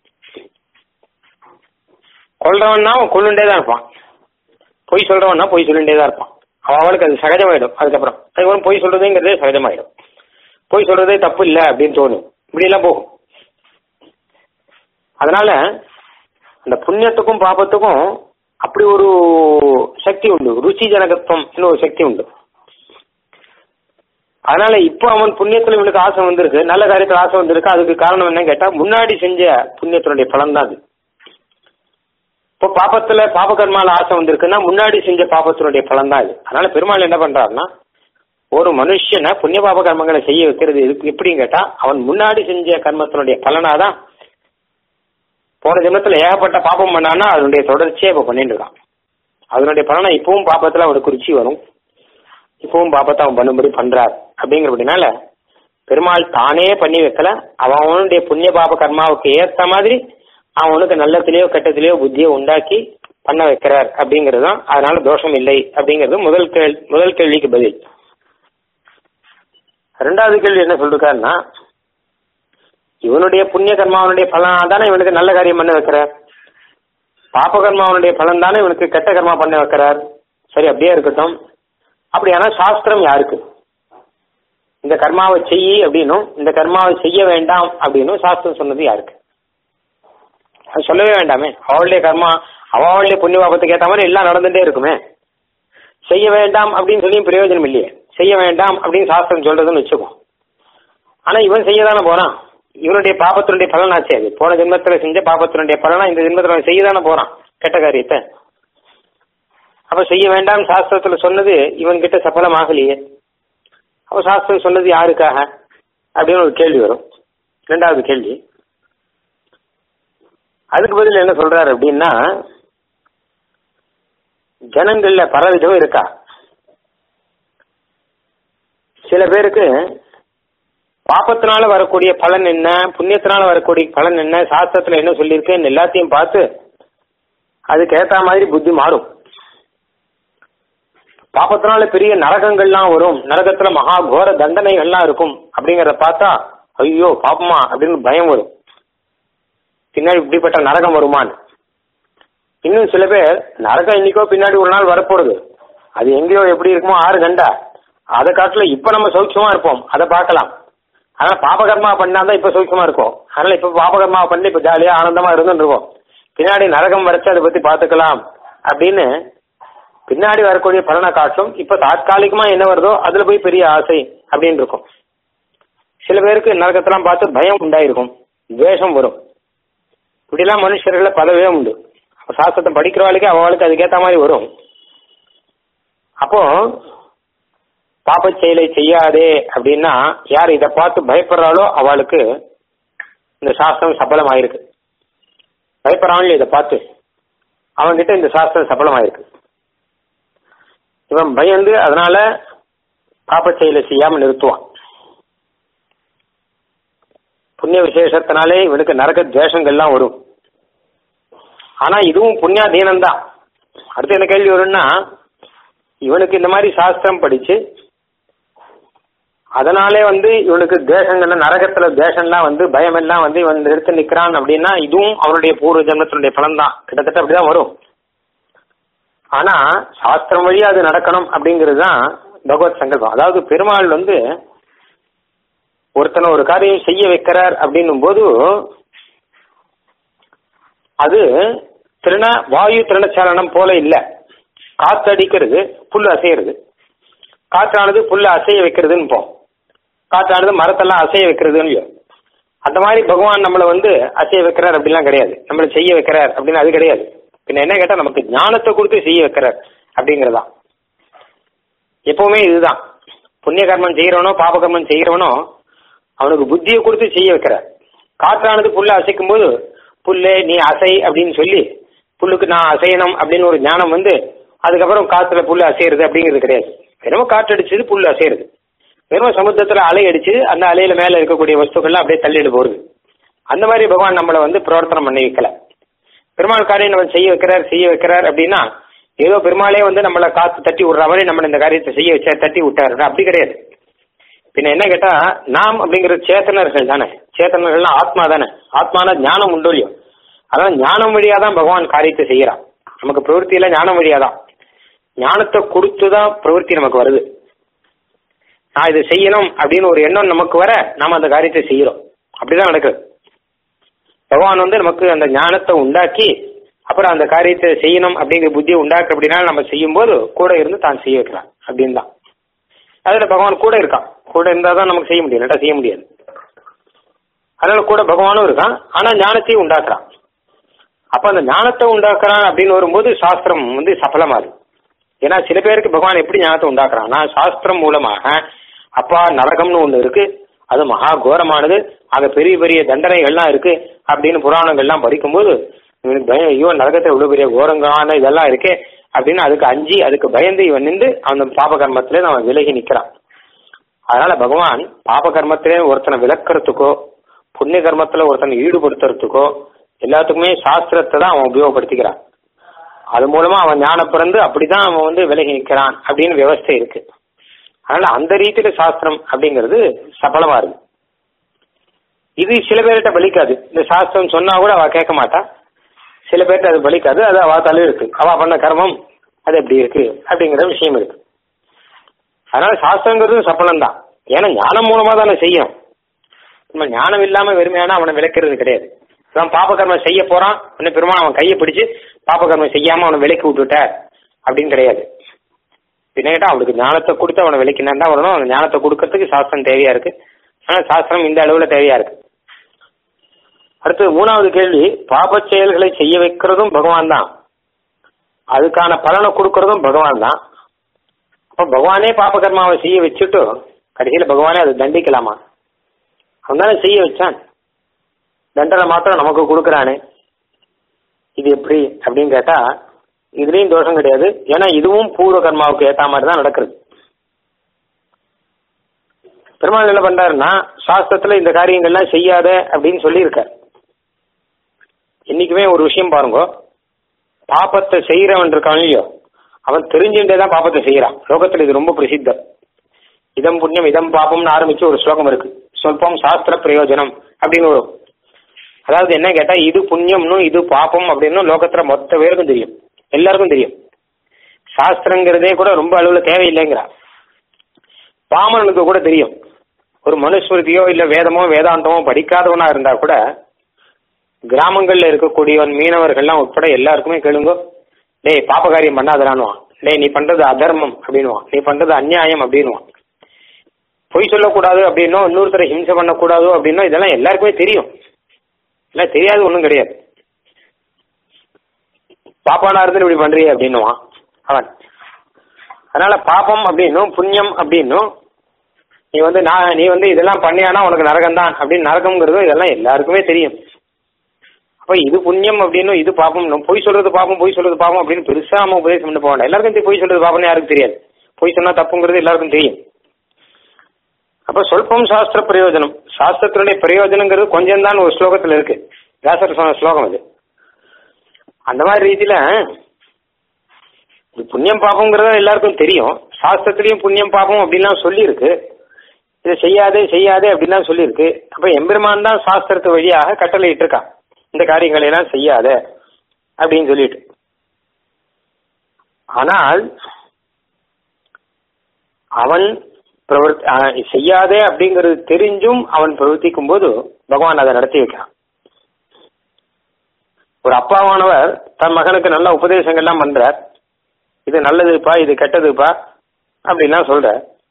கொல்றவன்னா அவன் கொள்ளுண்டே தான் இருப்பான் பொய் சொல்றவன்னா பொய் சொல்லிட்டே தான் இருப்பான் அவன் அவளுக்கு அது சகஜமாயிடும் அதுக்கப்புறம் அதுக்கப்புறம் பொய் சொல்றதுங்கிறதே சகஜமாயிடும் பொய் சொல்றதே தப்பு இல்லை அப்படின்னு தோணும் இப்படி எல்லாம் போகும் அதனால அந்த புண்ணியத்துக்கும் பாபத்துக்கும் அப்படி ஒரு சக்தி உண்டு ருச்சி ஜனகத்துவம் ஒரு சக்தி உண்டு அதனால இப்போ அவன் புண்ணியத்துல இவனுக்கு ஆசை வந்திருக்கு நல்ல காரியத்துல ஆசை வந்திருக்கு அதுக்கு காரணம் என்னன்னு கேட்டா முன்னாடி செஞ்ச புண்ணியத்தினுடைய பலன் தான் அது இப்போ பாப்பத்துல பாபகர்மால ஆசை வந்திருக்குன்னா முன்னாடி செஞ்ச பாபத்தினுடைய பலன் தான் இது அதனால பெருமாள் என்ன பண்றாருன்னா ஒரு மனுஷனை புண்ணிய பாப கர்மங்களை செய்ய வைக்கிறது எதுக்கு எப்படின்னு கேட்டா அவன் முன்னாடி செஞ்ச கர்மத்தினுடைய பலனாதான் போன ஜென்மத்துல ஏகப்பட்ட பாபம் பண்ணான்னா அதனுடைய தொடர்ச்சியே இப்ப பண்ணிட்டு இருக்கான் அதனுடைய பலனை இப்பவும் பாப்பத்துல அவனுக்கு ருச்சி வரும் இப்பவும் பாப்பத்தை அவன் பண்ணும்படி பண்றார் அப்படிங்கிறபடினால பெருமாள் தானே பண்ணி வைக்கல அவன் அவனுடைய புண்ணிய பாப கர்மாவுக்கு ஏத்த மாதிரி அவனுக்கு நல்லத்திலேயோ கெட்டத்திலேயோ புத்தியை உண்டாக்கி பண்ண வைக்கிறார் அப்படிங்கிறது தான் அதனால தோஷம் இல்லை அப்படிங்கிறது முதல் கேள்வி முதல் கேள்விக்கு பதில் ரெண்டாவது கேள்வி என்ன சொல்றாருன்னா இவனுடைய புண்ணிய கர்மாவனுடைய பலனா தானே இவனுக்கு நல்ல காரியம் பண்ண வைக்கிறார் பாப கர்மாவனுடைய பலன் தானே இவனுக்கு கெட்ட கர்மா பண்ண வைக்கிறார் சரி அப்படியே இருக்கட்டும் அப்படியானா சாஸ்திரம் யாருக்கு இந்த கர்மாவை செய்யி அப்படின்னும் இந்த கர்மாவை செய்ய வேண்டாம் அப்படின்னும் சாஸ்திரம் சொன்னது யாருக்கு அது சொல்லவே வேண்டாமே அவளுடைய கர்மா அவளுடைய புண்ணிய பாபத்துக்கு ஏற்ற மாதிரி எல்லாம் நடந்துட்டே இருக்குமே செய்ய வேண்டாம் அப்படின்னு சொல்லியும் பிரயோஜனம் இல்லையே செய்ய வேண்டாம் அப்படின்னு சாஸ்திரம் சொல்றதுன்னு வச்சுக்கோ ஆனா இவன் செய்ய தானே போறான் இவனுடைய பாபத்தினுடைய பலனாச்சே அது போன ஜென்மத்துல செஞ்ச பாபத்தினுடைய பலனா இந்த ஜென்மத்துல அவன் செய்ய தானே போறான் கெட்ட காரியத்தை அப்ப செய்ய வேண்டாம் சாஸ்திரத்துல சொன்னது இவன் கிட்ட சஃலமாகலையே அப்ப சாஸ்திரம் சொன்னது யாருக்காக அப்படின்னு ஒரு கேள்வி வரும் ரெண்டாவது கேள்வி அதுக்கு பதில் என்ன சொல்றாரு அப்படின்னா ஜனங்கள்ல பலவிதம் இருக்கா சில பேருக்கு பாப்பத்தினால வரக்கூடிய பலன் என்ன புண்ணியத்தினால வரக்கூடிய பலன் என்ன சாஸ்திரத்துல என்ன சொல்லியிருக்கேன்னு எல்லாத்தையும் பார்த்து அதுக்கு ஏத்த மாதிரி புத்தி மாறும் பாப்பத்தினால பெரிய நரகங்கள்லாம் வரும் நரகத்துல மகா கோர தண்டனைகள்லாம் இருக்கும் அப்படிங்கறத பார்த்தா ஐயோ பாப்பமா அப்படின்னு பயம் வரும் பின்னாடி இப்படிப்பட்ட நரகம் வருமான்னு இன்னும் சில பேர் நரகம் இன்னைக்கோ பின்னாடி ஒரு நாள் வரப்போறது அது எங்கேயோ எப்படி இருக்குமோ ஆறு கண்டா அதை காட்டுல இப்ப நம்ம சௌக்கியமா இருப்போம் அதை பார்க்கலாம் அதனால பாபகர்மா பண்ணாதான் இப்ப சௌக்கியமா இருக்கும் அதனால இப்ப பாபகர்மா பண்ணி இப்ப ஜாலியா ஆனந்தமா இருந்துட்டு இருக்கோம் பின்னாடி நரகம் வரைச்சு அதை பத்தி பாத்துக்கலாம் அப்படின்னு பின்னாடி வரக்கூடிய பலனை காட்டும் இப்ப தாற்காலிகமா என்ன வருதோ அதுல போய் பெரிய ஆசை அப்படின்னு இருக்கும் சில பேருக்கு நரகத்தெல்லாம் பார்த்து பயம் உண்டாயிருக்கும் துவேஷம் வரும் இப்படிலாம் மனுஷர்கள பலவே உண்டு அப்ப சாஸ்திரத்தை படிக்கிறவாளுக்கு அவளுக்கு அதுக்கேத்த மாதிரி வரும் அப்போ பாப்பச் செயலை செய்யாதே அப்படின்னா யார் இதை பார்த்து பயப்படுறாளோ அவளுக்கு இந்த சாஸ்திரம் சபலமாயிருக்கு பயப்படுறாங்களே இதை பார்த்து அவன்கிட்ட இந்த சாஸ்திரம் சபலமாயிருக்கு இவன் பயந்து அதனால பாப்பச் செயலை செய்யாம நிறுத்துவான் புண்ணிய விசேஷத்தினாலே இவனுக்கு நரக துவேஷங்கள்லாம் வரும் ஆனா இதுவும் புண்ணியாதீனம் தான் அடுத்து என்ன கேள்வி வரும்னா இவனுக்கு இந்த மாதிரி சாஸ்திரம் படிச்சு அதனாலே வந்து இவனுக்கு தேசங்கள்ல நரகத்துல தேசம்லாம் வந்து பயம் எல்லாம் வந்து இவன் எடுத்து நிக்கிறான் அப்படின்னா இதுவும் அவனுடைய பூர்வ ஜென்மத்தினுடைய பலன் தான் கிட்டத்தட்ட அப்படிதான் வரும் ஆனா சாஸ்திரம் வழியா அது நடக்கணும் அப்படிங்கிறது தான் பகவத் சங்கல்பம் அதாவது பெருமாள் வந்து ஒருத்தனை ஒரு காரியம் செய்ய வைக்கிறார் அப்படின்னும் போது அது திருண வாயு திருணச்சாலனம் போல இல்ல காத்தடிக்கிறது புல் அசையிறது காற்றானது புல்ல அசைய வைக்கிறதுன்னு போம் காற்றானது மரத்தெல்லாம் அசைய வைக்கிறதுன்னு அந்த மாதிரி பகவான் நம்மளை வந்து அசைய வைக்கிறார் அப்படிலாம் கிடையாது நம்மளை செய்ய வைக்கிறார் அப்படின்னு அது கிடையாது பின்ன என்ன கேட்டா நமக்கு ஞானத்தை கொடுத்து செய்ய வைக்கிறார் அப்படிங்கறதா எப்பவுமே இதுதான் புண்ணிய கர்மம் செய்யறவனோ பாப கர்மம் செய்யறவனோ அவனுக்கு புத்தியை கொடுத்து செய்ய வைக்கிறார் காற்றானது புல்ல அசைக்கும் போது புல்லே நீ அசை அப்படின்னு சொல்லி புல்லுக்கு நான் அசையணும் அப்படின்னு ஒரு ஞானம் வந்து அதுக்கப்புறம் காத்துல புல்லு அசையிறது அப்படிங்கிறது கிடையாது வெறும் காற்று அடிச்சது புல்லு அசையிறது வெறும் சமுத்திரத்துல அலை அடிச்சு அந்த அலையில மேல இருக்கக்கூடிய வஸ்துக்கள்லாம் அப்படியே தள்ளிட்டு போறது அந்த மாதிரி பகவான் நம்மளை வந்து பிரவர்த்தனம் பண்ணி வைக்கல பெருமாள் காரியம் நம்ம செய்ய வைக்கிறார் செய்ய வைக்கிறார் அப்படின்னா ஏதோ பெருமாளே வந்து நம்மளை காத்து தட்டி விடுற மாதிரி நம்ம இந்த காரியத்தை செய்ய வச்சா தட்டி விட்டாரு அப்படி கிடையாது பின்ன என்ன கேட்டா நாம் அப்படிங்கிறது சேத்தனர்கள் தானே சேத்தனர்கள்னா ஆத்மா தானே ஆத்மான ஞானம் உண்டு இல்லையோ அதான் ஞானம் வழியா தான் பகவான் காரியத்தை செய்யறான் நமக்கு பிரவருத்தியில ஞானம் வழியா தான் ஞானத்தை கொடுத்துதான் பிரவருத்தி நமக்கு வருது நான் இதை செய்யணும் அப்படின்னு ஒரு எண்ணம் நமக்கு வர நாம அந்த காரியத்தை செய்யறோம் அப்படிதான் நடக்குது பகவான் வந்து நமக்கு அந்த ஞானத்தை உண்டாக்கி அப்புறம் அந்த காரியத்தை செய்யணும் அப்படிங்கிற புத்தியை உண்டாக்கு அப்படின்னா நம்ம செய்யும் போது கூட இருந்து தான் செய்ய வைக்கிறான் அப்படின்னு தான் அதுல பகவான் கூட இருக்கான் கூட இருந்தா தான் நமக்கு செய்ய முடியும் இல்லாட்டா செய்ய முடியாது அதனால கூட பகவானும் இருக்கான் ஆனா ஞானத்தையும் உண்டாக்குறான் அப்ப அந்த ஞானத்தை உண்டாக்குறான் அப்படின்னு வரும்போது சாஸ்திரம் வந்து சஃலமாகுது ஏன்னா சில பேருக்கு பகவான் எப்படி ஞானத்தை உண்டாக்குறான்னா சாஸ்திரம் மூலமாக அப்பா நரகம்னு ஒண்ணு இருக்கு அது மகா கோரமானது அங்க பெரிய பெரிய தண்டனைகள்லாம் இருக்கு அப்படின்னு புராணங்கள்லாம் படிக்கும்போது இவனுக்கு பயம் ஐயோ நரகத்தை இவ்வளவு பெரிய கோரங்கான இதெல்லாம் இருக்கே அப்படின்னு அதுக்கு அஞ்சி அதுக்கு பயந்து இவன் நின்று அந்த பாப கர்மத்திலே அவன் விலகி நிக்கிறான் அதனால பகவான் பாப கர்மத்திலே ஒருத்தனை விளக்குறதுக்கோ புண்ணிய கர்மத்துல ஒருத்தனை ஈடுபடுத்துறதுக்கோ எல்லாத்துக்குமே சாஸ்திரத்தை தான் அவன் உபயோகப்படுத்திக்கிறான் அது மூலமா அவன் ஞான பிறந்து அப்படிதான் அவன் வந்து விலகி நிற்கிறான் அப்படின்னு விவஸ்தை இருக்கு அதனால அந்த ரீதியில சாஸ்திரம் அப்படிங்கிறது சபலமா இருக்கு இது சில பேர்கிட்ட பலிக்காது இந்த சாஸ்திரம் சொன்னா கூட அவ கேட்க மாட்டா சில பேர்கிட்ட அது பலிக்காது அது அவ தலை இருக்கு அவ பண்ண கர்மம் அது எப்படி இருக்கு அப்படிங்கிற விஷயம் இருக்கு அதனால சாஸ்திரங்கிறது சப்பலம் தான் ஏன்னா ஞானம் மூலமா தானே செய்யும் நம்ம ஞானம் இல்லாம வெறுமையான அவனை விளக்குறது கிடையாது அவன் பாபகர்மம் செய்ய போறான் உடனே பெருமாள் அவன் கையை பிடிச்சு பாபகர்மம் செய்யாம அவனை விலக்கி விட்டுட்ட அப்படின்னு கிடையாது பின்னாடி அவனுக்கு ஞானத்தை கொடுத்து அவனை விலக்கினா தான் வரணும் அவன் ஞானத்தை கொடுக்கறதுக்கு சாஸ்திரம் தேவையா இருக்கு ஆனா சாஸ்திரம் இந்த அளவுல தேவையா இருக்கு அடுத்து மூணாவது கேள்வி பாப செயல்களை செய்ய வைக்கிறதும் பகவான் தான் அதுக்கான பலனை கொடுக்கறதும் பகவான் தான் அப்ப பகவானே பாப கர்மாவை செய்ய வச்சுட்டு கடைசியில பகவானே அதை தண்டிக்கலாமா அவன் தானே செய்ய வச்சான் தண்டனை மாத்திரம் நமக்கு கொடுக்கறானே இது எப்படி அப்படின்னு கேட்டா இதுலயும் தோஷம் கிடையாது ஏன்னா இதுவும் பூர்வ கர்மாவுக்கு ஏத்த மாதிரி தான் நடக்கிறது பெருமாள் என்ன பண்றாருன்னா சாஸ்திரத்துல இந்த காரியங்கள்லாம் செய்யாத அப்படின்னு சொல்லியிருக்கார் என்னைக்குமே ஒரு விஷயம் பாருங்க பாப்பத்தை செய்யறவன் இருக்கான் இல்லையோ அவன் தெரிஞ்சுட்டே தான் பாப்பத்தை செய்யறான் லோகத்துல இது ரொம்ப பிரசித்தம் இதம் புண்ணியம் இதம் பாப்பம்னு ஆரம்பிச்சு ஒரு ஸ்லோகம் இருக்கு சொல்பம் சாஸ்திர பிரயோஜனம் அப்படின்னு வரும் அதாவது என்ன கேட்டா இது புண்ணியம்னு இது பாப்பம் அப்படின்னு லோகத்துல மொத்த பேருக்கும் தெரியும் எல்லாருக்கும் தெரியும் சாஸ்திரங்கிறதே கூட ரொம்ப அளவுல தேவையில்லைங்கிறா பாமரனுக்கு கூட தெரியும் ஒரு மனுஸ்மிருதியோ இல்ல வேதமோ வேதாந்தமோ படிக்காதவனா இருந்தா கூட கிராமங்கள்ல இருக்கக்கூடியவன் மீனவர்கள்லாம் உட்பட எல்லாருக்குமே கேளுங்க டேய் பாப்ப காரியம் பண்ணாதடான்னுவான் டேய் நீ பண்றது அதர்மம் அப்படின்னுவான் நீ பண்றது அநியாயம் அப்படின்னுவான் பொய் சொல்லக்கூடாது அப்படின்னோ இன்னொருத்தரை ஹிம்சை பண்ணக்கூடாதோ அப்படின்னோ இதெல்லாம் எல்லாருக்குமே தெரியும் இல்லை தெரியாது ஒன்றும் கிடையாது பாப்பானா இருந்து இப்படி பண்றியே அப்படின்னுவான் அவன் அதனால பாப்பம் அப்படின்னும் புண்ணியம் அப்படின்னும் நீ வந்து நான் நீ வந்து இதெல்லாம் பண்ணியானா உனக்கு நரகம் தான் அப்படின்னு நரகம்ங்கிறது இதெல்லாம் எல்லாருக்குமே தெரியும் அப்ப இது புண்ணியம் அப்படின்னு இது பாப்பம் பொய் சொல்றது பாப்பம் பொய் சொல்றது பாப்பம் அப்படின்னு பெருசா நம்ம உபதேசம் பண்ண போக வேண்டாம் எல்லாருக்கும் தெரியும் பொய் சொல்றது பாப்பம்னு யாருக்கும் தெரியாது பொய் சொன்னா தப்புங்கிறது எல்லாருக்கும் தெரியும் அப்ப சொல்பம் சாஸ்திர பிரயோஜனம் சாஸ்திரத்தினுடைய பிரயோஜனங்கிறது கொஞ்சம் தான் ஒரு ஸ்லோகத்துல இருக்கு வியாசர் சொன்ன ஸ்லோகம் அது அந்த மாதிரி ரீதியில இது புண்ணியம் பாப்பங்கிறது எல்லாருக்கும் தெரியும் சாஸ்திரத்திலையும் புண்ணியம் பாப்பம் அப்படின்லாம் சொல்லியிருக்கு இதை செய்யாதே செய்யாதே அப்படின்லாம் சொல்லியிருக்கு அப்ப எம்பெருமான் தான் சாஸ்திரத்து வழியாக கட்டளை இட்டிருக்கான் இந்த காரியங்களை எல்லாம் செய்யாத அப்படின்னு சொல்லிட்டு ஆனால் அவன் பிரவர்த்தி செய்யாதே அப்படிங்கிறது தெரிஞ்சும் அவன் பிரவர்த்திக்கும் போது பகவான் அதை நடத்தி வைக்கிறான் ஒரு அப்பாவானவர் தன் மகனுக்கு நல்ல உபதேசங்கள்லாம் பண்றார் இது நல்லதுப்பா இது கெட்டதுப்பா அப்படின்லாம் சொல்ற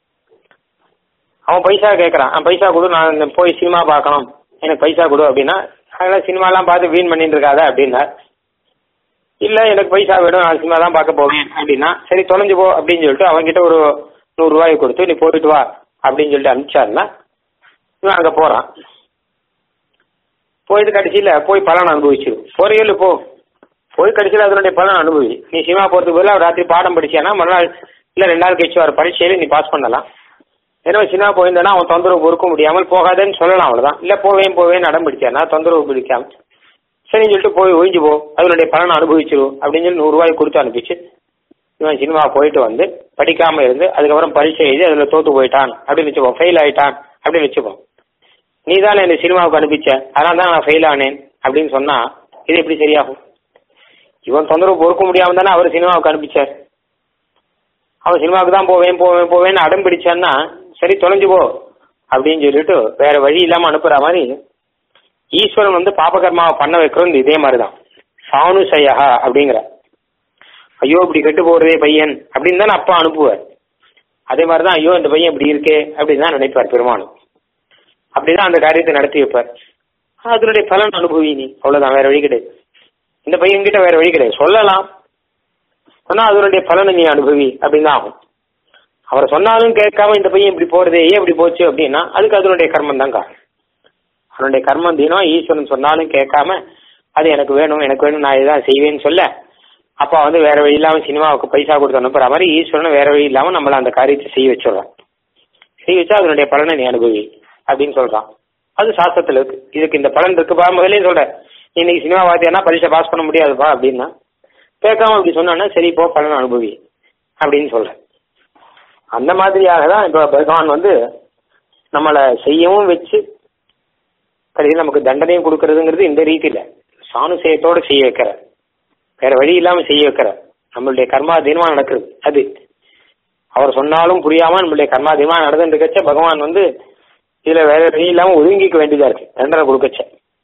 அவன் பைசா கேட்கறான் பைசா கொடு நான் போய் சினிமா பார்க்கணும் எனக்கு பைசா கொடு அப்படின்னா அதெல்லாம் சினிமாலாம் பார்த்து வீண் பண்ணிட்டு இருக்காத அப்படின்னா இல்ல எனக்கு பைசா வேணும் நான் சினிமா தான் பார்க்க போவேன் அப்படின்னா சரி தொலைஞ்சு போ அப்படின்னு சொல்லிட்டு அவன்கிட்ட ஒரு நூறு ரூபாய் கொடுத்து நீ போயிட்டு வா அப்படின்னு சொல்லிட்டு அனுப்பிச்சாருன்னா இவன் அங்க போறான் போயிட்டு கடைசியில போய் பலன் அனுபவிச்சிடும் போறியல் போ போய் கடைசியில் அதனுடைய பலன் அனுபவி நீ சினிமா போறதுக்கு பதிலாக ராத்திரி பாடம் படிச்சியானா மறுநாள் இல்ல ரெண்டு நாள் கழிச்சு வர பரீட்சையில நீ பாஸ் பண்ணலாம் ஏன்னா சினிமா போயிருந்தானா அவன் தொந்தரவு பொறுக்க முடியாமல் போகாதேன்னு சொல்லலாம் அவ்வளவுதான் இல்ல போவேன் போவேன் அடம் பிடிச்சானா தொந்தரவு பிடிக்காம சரின்னு சொல்லிட்டு போய் ஒழிஞ்சு போ அதனுடைய பலனை அனுபவிச்சிரும் அப்படின்னு சொல்லி நூறு ரூபாய் கொடுத்து அனுப்பிச்சு இவன் சினிமா போயிட்டு வந்து படிக்காம இருந்து அதுக்கப்புறம் பரீட்சை எழுதி அதுல தோத்து போயிட்டான் அப்படின்னு வச்சுப்போம் ஃபெயில் ஆயிட்டான் அப்படின்னு வச்சுப்போம் நீ தானே என்னை சினிமாவுக்கு அனுப்பிச்ச அதனால தான் நான் ஃபெயில் ஆனேன் அப்படின்னு சொன்னா இது எப்படி சரியாகும் இவன் தொந்தரவு பொறுக்க முடியாம தானே அவர் சினிமாவுக்கு அனுப்பிச்சார் அவன் சினிமாவுக்கு தான் போவேன் போவேன் போவேன்னு அடம் பிடிச்சான்னா சரி தொலைஞ்சு போ அப்படின்னு சொல்லிட்டு வேற வழி இல்லாம அனுப்புற மாதிரி ஈஸ்வரன் வந்து பாபகர்மாவை பண்ண வைக்கிறது இதே மாதிரிதான் சானுசயா அப்படிங்கிற ஐயோ இப்படி கெட்டு போறதே பையன் அப்படின்னு தானே அப்பா அனுப்புவார் அதே மாதிரிதான் ஐயோ இந்த பையன் இப்படி இருக்கே அப்படின்னு தான் நினைப்பார் பெருமானும் அப்படிதான் அந்த காரியத்தை நடத்தி வைப்பார் அதனுடைய பலன் அனுபவி நீ அவ்வளவுதான் வேற வழி கிடையாது இந்த பையன் கிட்ட வேற வழி கிடையாது சொல்லலாம் சொன்னா அதனுடைய பலனை நீ அனுபவி அப்படின்னு தான் ஆகும் அவர் சொன்னாலும் கேட்காம இந்த பையன் இப்படி போறதே ஏன் இப்படி போச்சு அப்படின்னா அதுக்கு அதனுடைய கர்மம் தான் காரணம் அவனுடைய கர்மம் தினம் ஈஸ்வரன் சொன்னாலும் கேட்காம அது எனக்கு வேணும் எனக்கு வேணும் நான் இதான் செய்வேன்னு சொல்ல அப்பா வந்து வேற வழி இல்லாம சினிமாவுக்கு பைசா கொடுத்து அனுப்புற மாதிரி ஈஸ்வரன் வேற வழி இல்லாம நம்மள அந்த காரியத்தை செய்ய வச்சிடறான் செய்ய வச்சா அதனுடைய பலனை நீ அனுபவி அப்படின்னு சொல்றான் அது சாஸ்திரத்துல இருக்கு இதுக்கு இந்த பலன் இருக்குப்பா முதலே சொல்ற இன்னைக்கு சினிமா வாத்தியானா பரீட்சை பாஸ் பண்ண முடியாதுப்பா அப்படின்னா கேட்காம அப்படி சொன்னா சரி போ பலன் அனுபவி அப்படின்னு சொல்றேன் அந்த மாதிரியாக தான் இப்போ பகவான் வந்து நம்மளை செய்யவும் வச்சு கடைசியில் நமக்கு தண்டனையும் கொடுக்கறதுங்கிறது இந்த ரீதியில சாணுசயத்தோட செய்ய வைக்கிற வேற வழி இல்லாம செய்ய வைக்கிற நம்மளுடைய கர்மாதீனமா நடக்குது அது அவர் சொன்னாலும் புரியாம நம்மளுடைய கர்மாதீனமா நடந்துட்டு இருக்கச்ச பகவான் வந்து இதுல வேற வழி இல்லாம ஒதுங்கிக்க வேண்டியதா இருக்கு தண்டனை கொடுக்கச்ச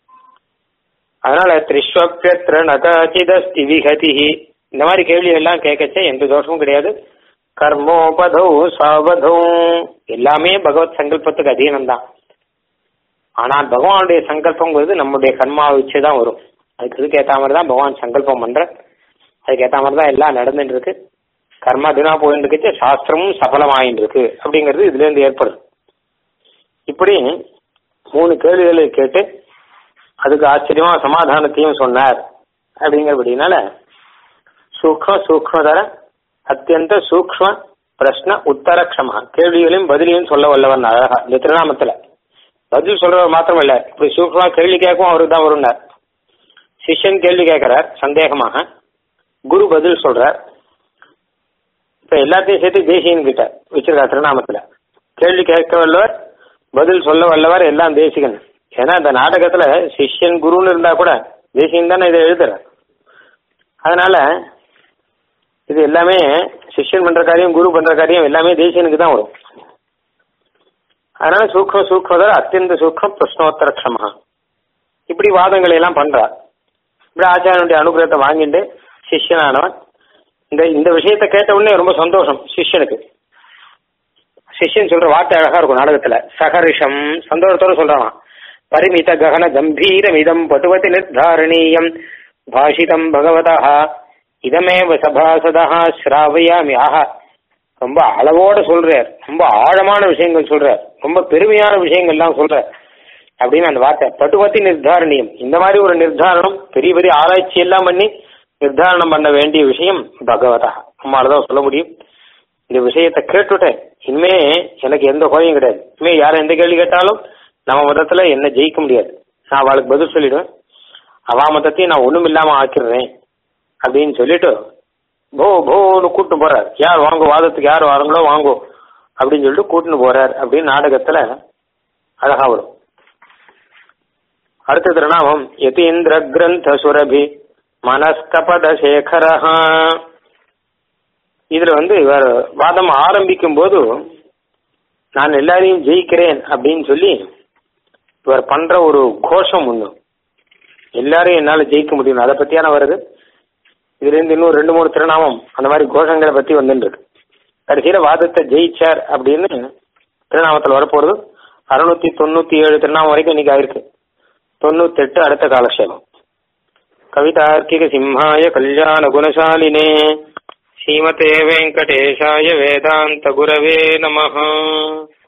அதனால திரிஸ்வப்யத்ர நகாச்சிதஸ்தி விகதி இந்த மாதிரி கேள்விகள் எல்லாம் கேட்கச்ச எந்த தோஷமும் கிடையாது கர்மோபதௌ சாவதௌ எல்லாமே பகவத் சங்கல்பத்துக்கு அதீனம் தான் ஆனால் பகவானுடைய சங்கல்பங்கிறது நம்முடைய கர்மாவை வச்சு தான் வரும் அதுக்கு இதுக்கு ஏற்ற மாதிரி தான் பகவான் சங்கல்பம் பண்ற அதுக்கு ஏற்ற மாதிரி தான் எல்லாம் நடந்துட்டு இருக்கு கர்மா தினா போயிட்டு இருக்கு சாஸ்திரமும் சபலமாயிட்டு இருக்கு அப்படிங்கிறது இதுல இருந்து ஏற்படுது இப்படி மூணு கேள்விகளை கேட்டு அதுக்கு ஆச்சரியமா சமாதானத்தையும் சொன்னார் அப்படிங்கிறபடினால சூக்ம சூக்மதர அத்தியந்த சூக்ம பிரஷ்ன உத்தரக்ஷமா கேள்விகளையும் பதிலையும் சொல்ல வல்லவன் அழகா இந்த திருநாமத்துல பதில் சொல்றவர் மாத்திரம் இல்ல இப்படி சூக்மா கேள்வி கேட்கவும் அவருக்கு தான் வரும்னார் சிஷ்யன் கேள்வி கேட்கிறார் சந்தேகமாக குரு பதில் சொல்றார் இப்ப எல்லாத்தையும் சேர்த்து தேசியன் கிட்ட வச்சிருக்கார் திருநாமத்துல கேள்வி கேட்க வல்லவர் பதில் சொல்ல வல்லவர் எல்லாம் தேசிகன் ஏன்னா இந்த நாடகத்துல சிஷ்யன் குருன்னு இருந்தா கூட தேசியம் தானே இதை எழுதுற அதனால இது எல்லாமே சிஷ்யன் பண்ற காரியம் குரு பண்ற காரியம் எல்லாமே தேசியனுக்கு தான் வரும் அதனால சூக்ம சூக்மதர் அத்தியந்த சூக்ம பிரஷ்னோத்தர க்ஷமா இப்படி வாதங்களை எல்லாம் பண்றா இப்படி ஆச்சாரியனுடைய அனுகிரகத்தை வாங்கிட்டு சிஷ்யனானவன் இந்த இந்த விஷயத்தை கேட்ட உடனே ரொம்ப சந்தோஷம் சிஷ்யனுக்கு சிஷ்யன் சொல்ற வார்த்தை அழகா இருக்கும் நாடகத்துல சகரிஷம் சந்தோஷத்தோட சொல்றான் பரிமித ககன கம்பீரமிதம் பட்டுவதி நிர்தாரணீயம் பாஷிதம் பகவதா இதமேவ சபாசதா ஸ்ராவயாமி ஆஹா ரொம்ப அளவோட சொல்றார் ரொம்ப ஆழமான விஷயங்கள் சொல்றார் ரொம்ப பெருமையான விஷயங்கள்லாம் சொல்றார் அப்படின்னு அந்த வார்த்தை பட்டுவத்தி நிர்தாரணியம் இந்த மாதிரி ஒரு நிர்தாரணம் பெரிய பெரிய ஆராய்ச்சி எல்லாம் பண்ணி நிர்தாரணம் பண்ண வேண்டிய விஷயம் பகவதா நம்மளால தான் சொல்ல முடியும் இந்த விஷயத்தை கேட்டுட்டேன் இனிமே எனக்கு எந்த கோயம் கிடையாது இனிமே யார் எந்த கேள்வி கேட்டாலும் நம்ம மதத்துல என்ன ஜெயிக்க முடியாது நான் அவளுக்கு பதில் சொல்லிடுவேன் அவா மதத்தையும் நான் ஒண்ணும் இல்லாம ஆக்கிடுறேன் அப்படின்னு சொல்லிட்டு போ போன்னு கூட்டு போறார் யார் வாங்கோ வாதத்துக்கு யார் வாரங்களோ வாங்கோ அப்படின்னு சொல்லிட்டு கூட்டின்னு போறார் அப்படின்னு நாடகத்துல அழகா வரும் அடுத்த திருநாமம் யதீந்திர கிரந்த சுரபி மனஸ்கபத சேகரஹா இதுல வந்து இவர் வாதம் ஆரம்பிக்கும் போது நான் எல்லாரையும் ஜெயிக்கிறேன் அப்படின்னு சொல்லி இவர் பண்ற ஒரு கோஷம் ஒண்ணு எல்லாரையும் என்னால ஜெயிக்க முடியும் அதை பத்தியான வருது இதுல இருந்து இன்னும் ரெண்டு மூணு திருநாமம் அந்த மாதிரி கோஷங்களை பத்தி வந்துட்டு இருக்கு கடைசியில வாதத்தை ஜெயிச்சார் அப்படின்னு திருநாமத்தில் வரப்போறது அறுநூத்தி தொண்ணூத்தி ஏழு திருநாமம் வரைக்கும் இன்னைக்கு ஆயிருக்கு தொண்ணூத்தி எட்டு அடுத்த காலக்ஷேபம் கவிதார்க்கிக சிம்ஹாய கல்யாண குணசாலினே ஸ்ரீமதே வெங்கடேஷாய வேதாந்த குரவே நமஹ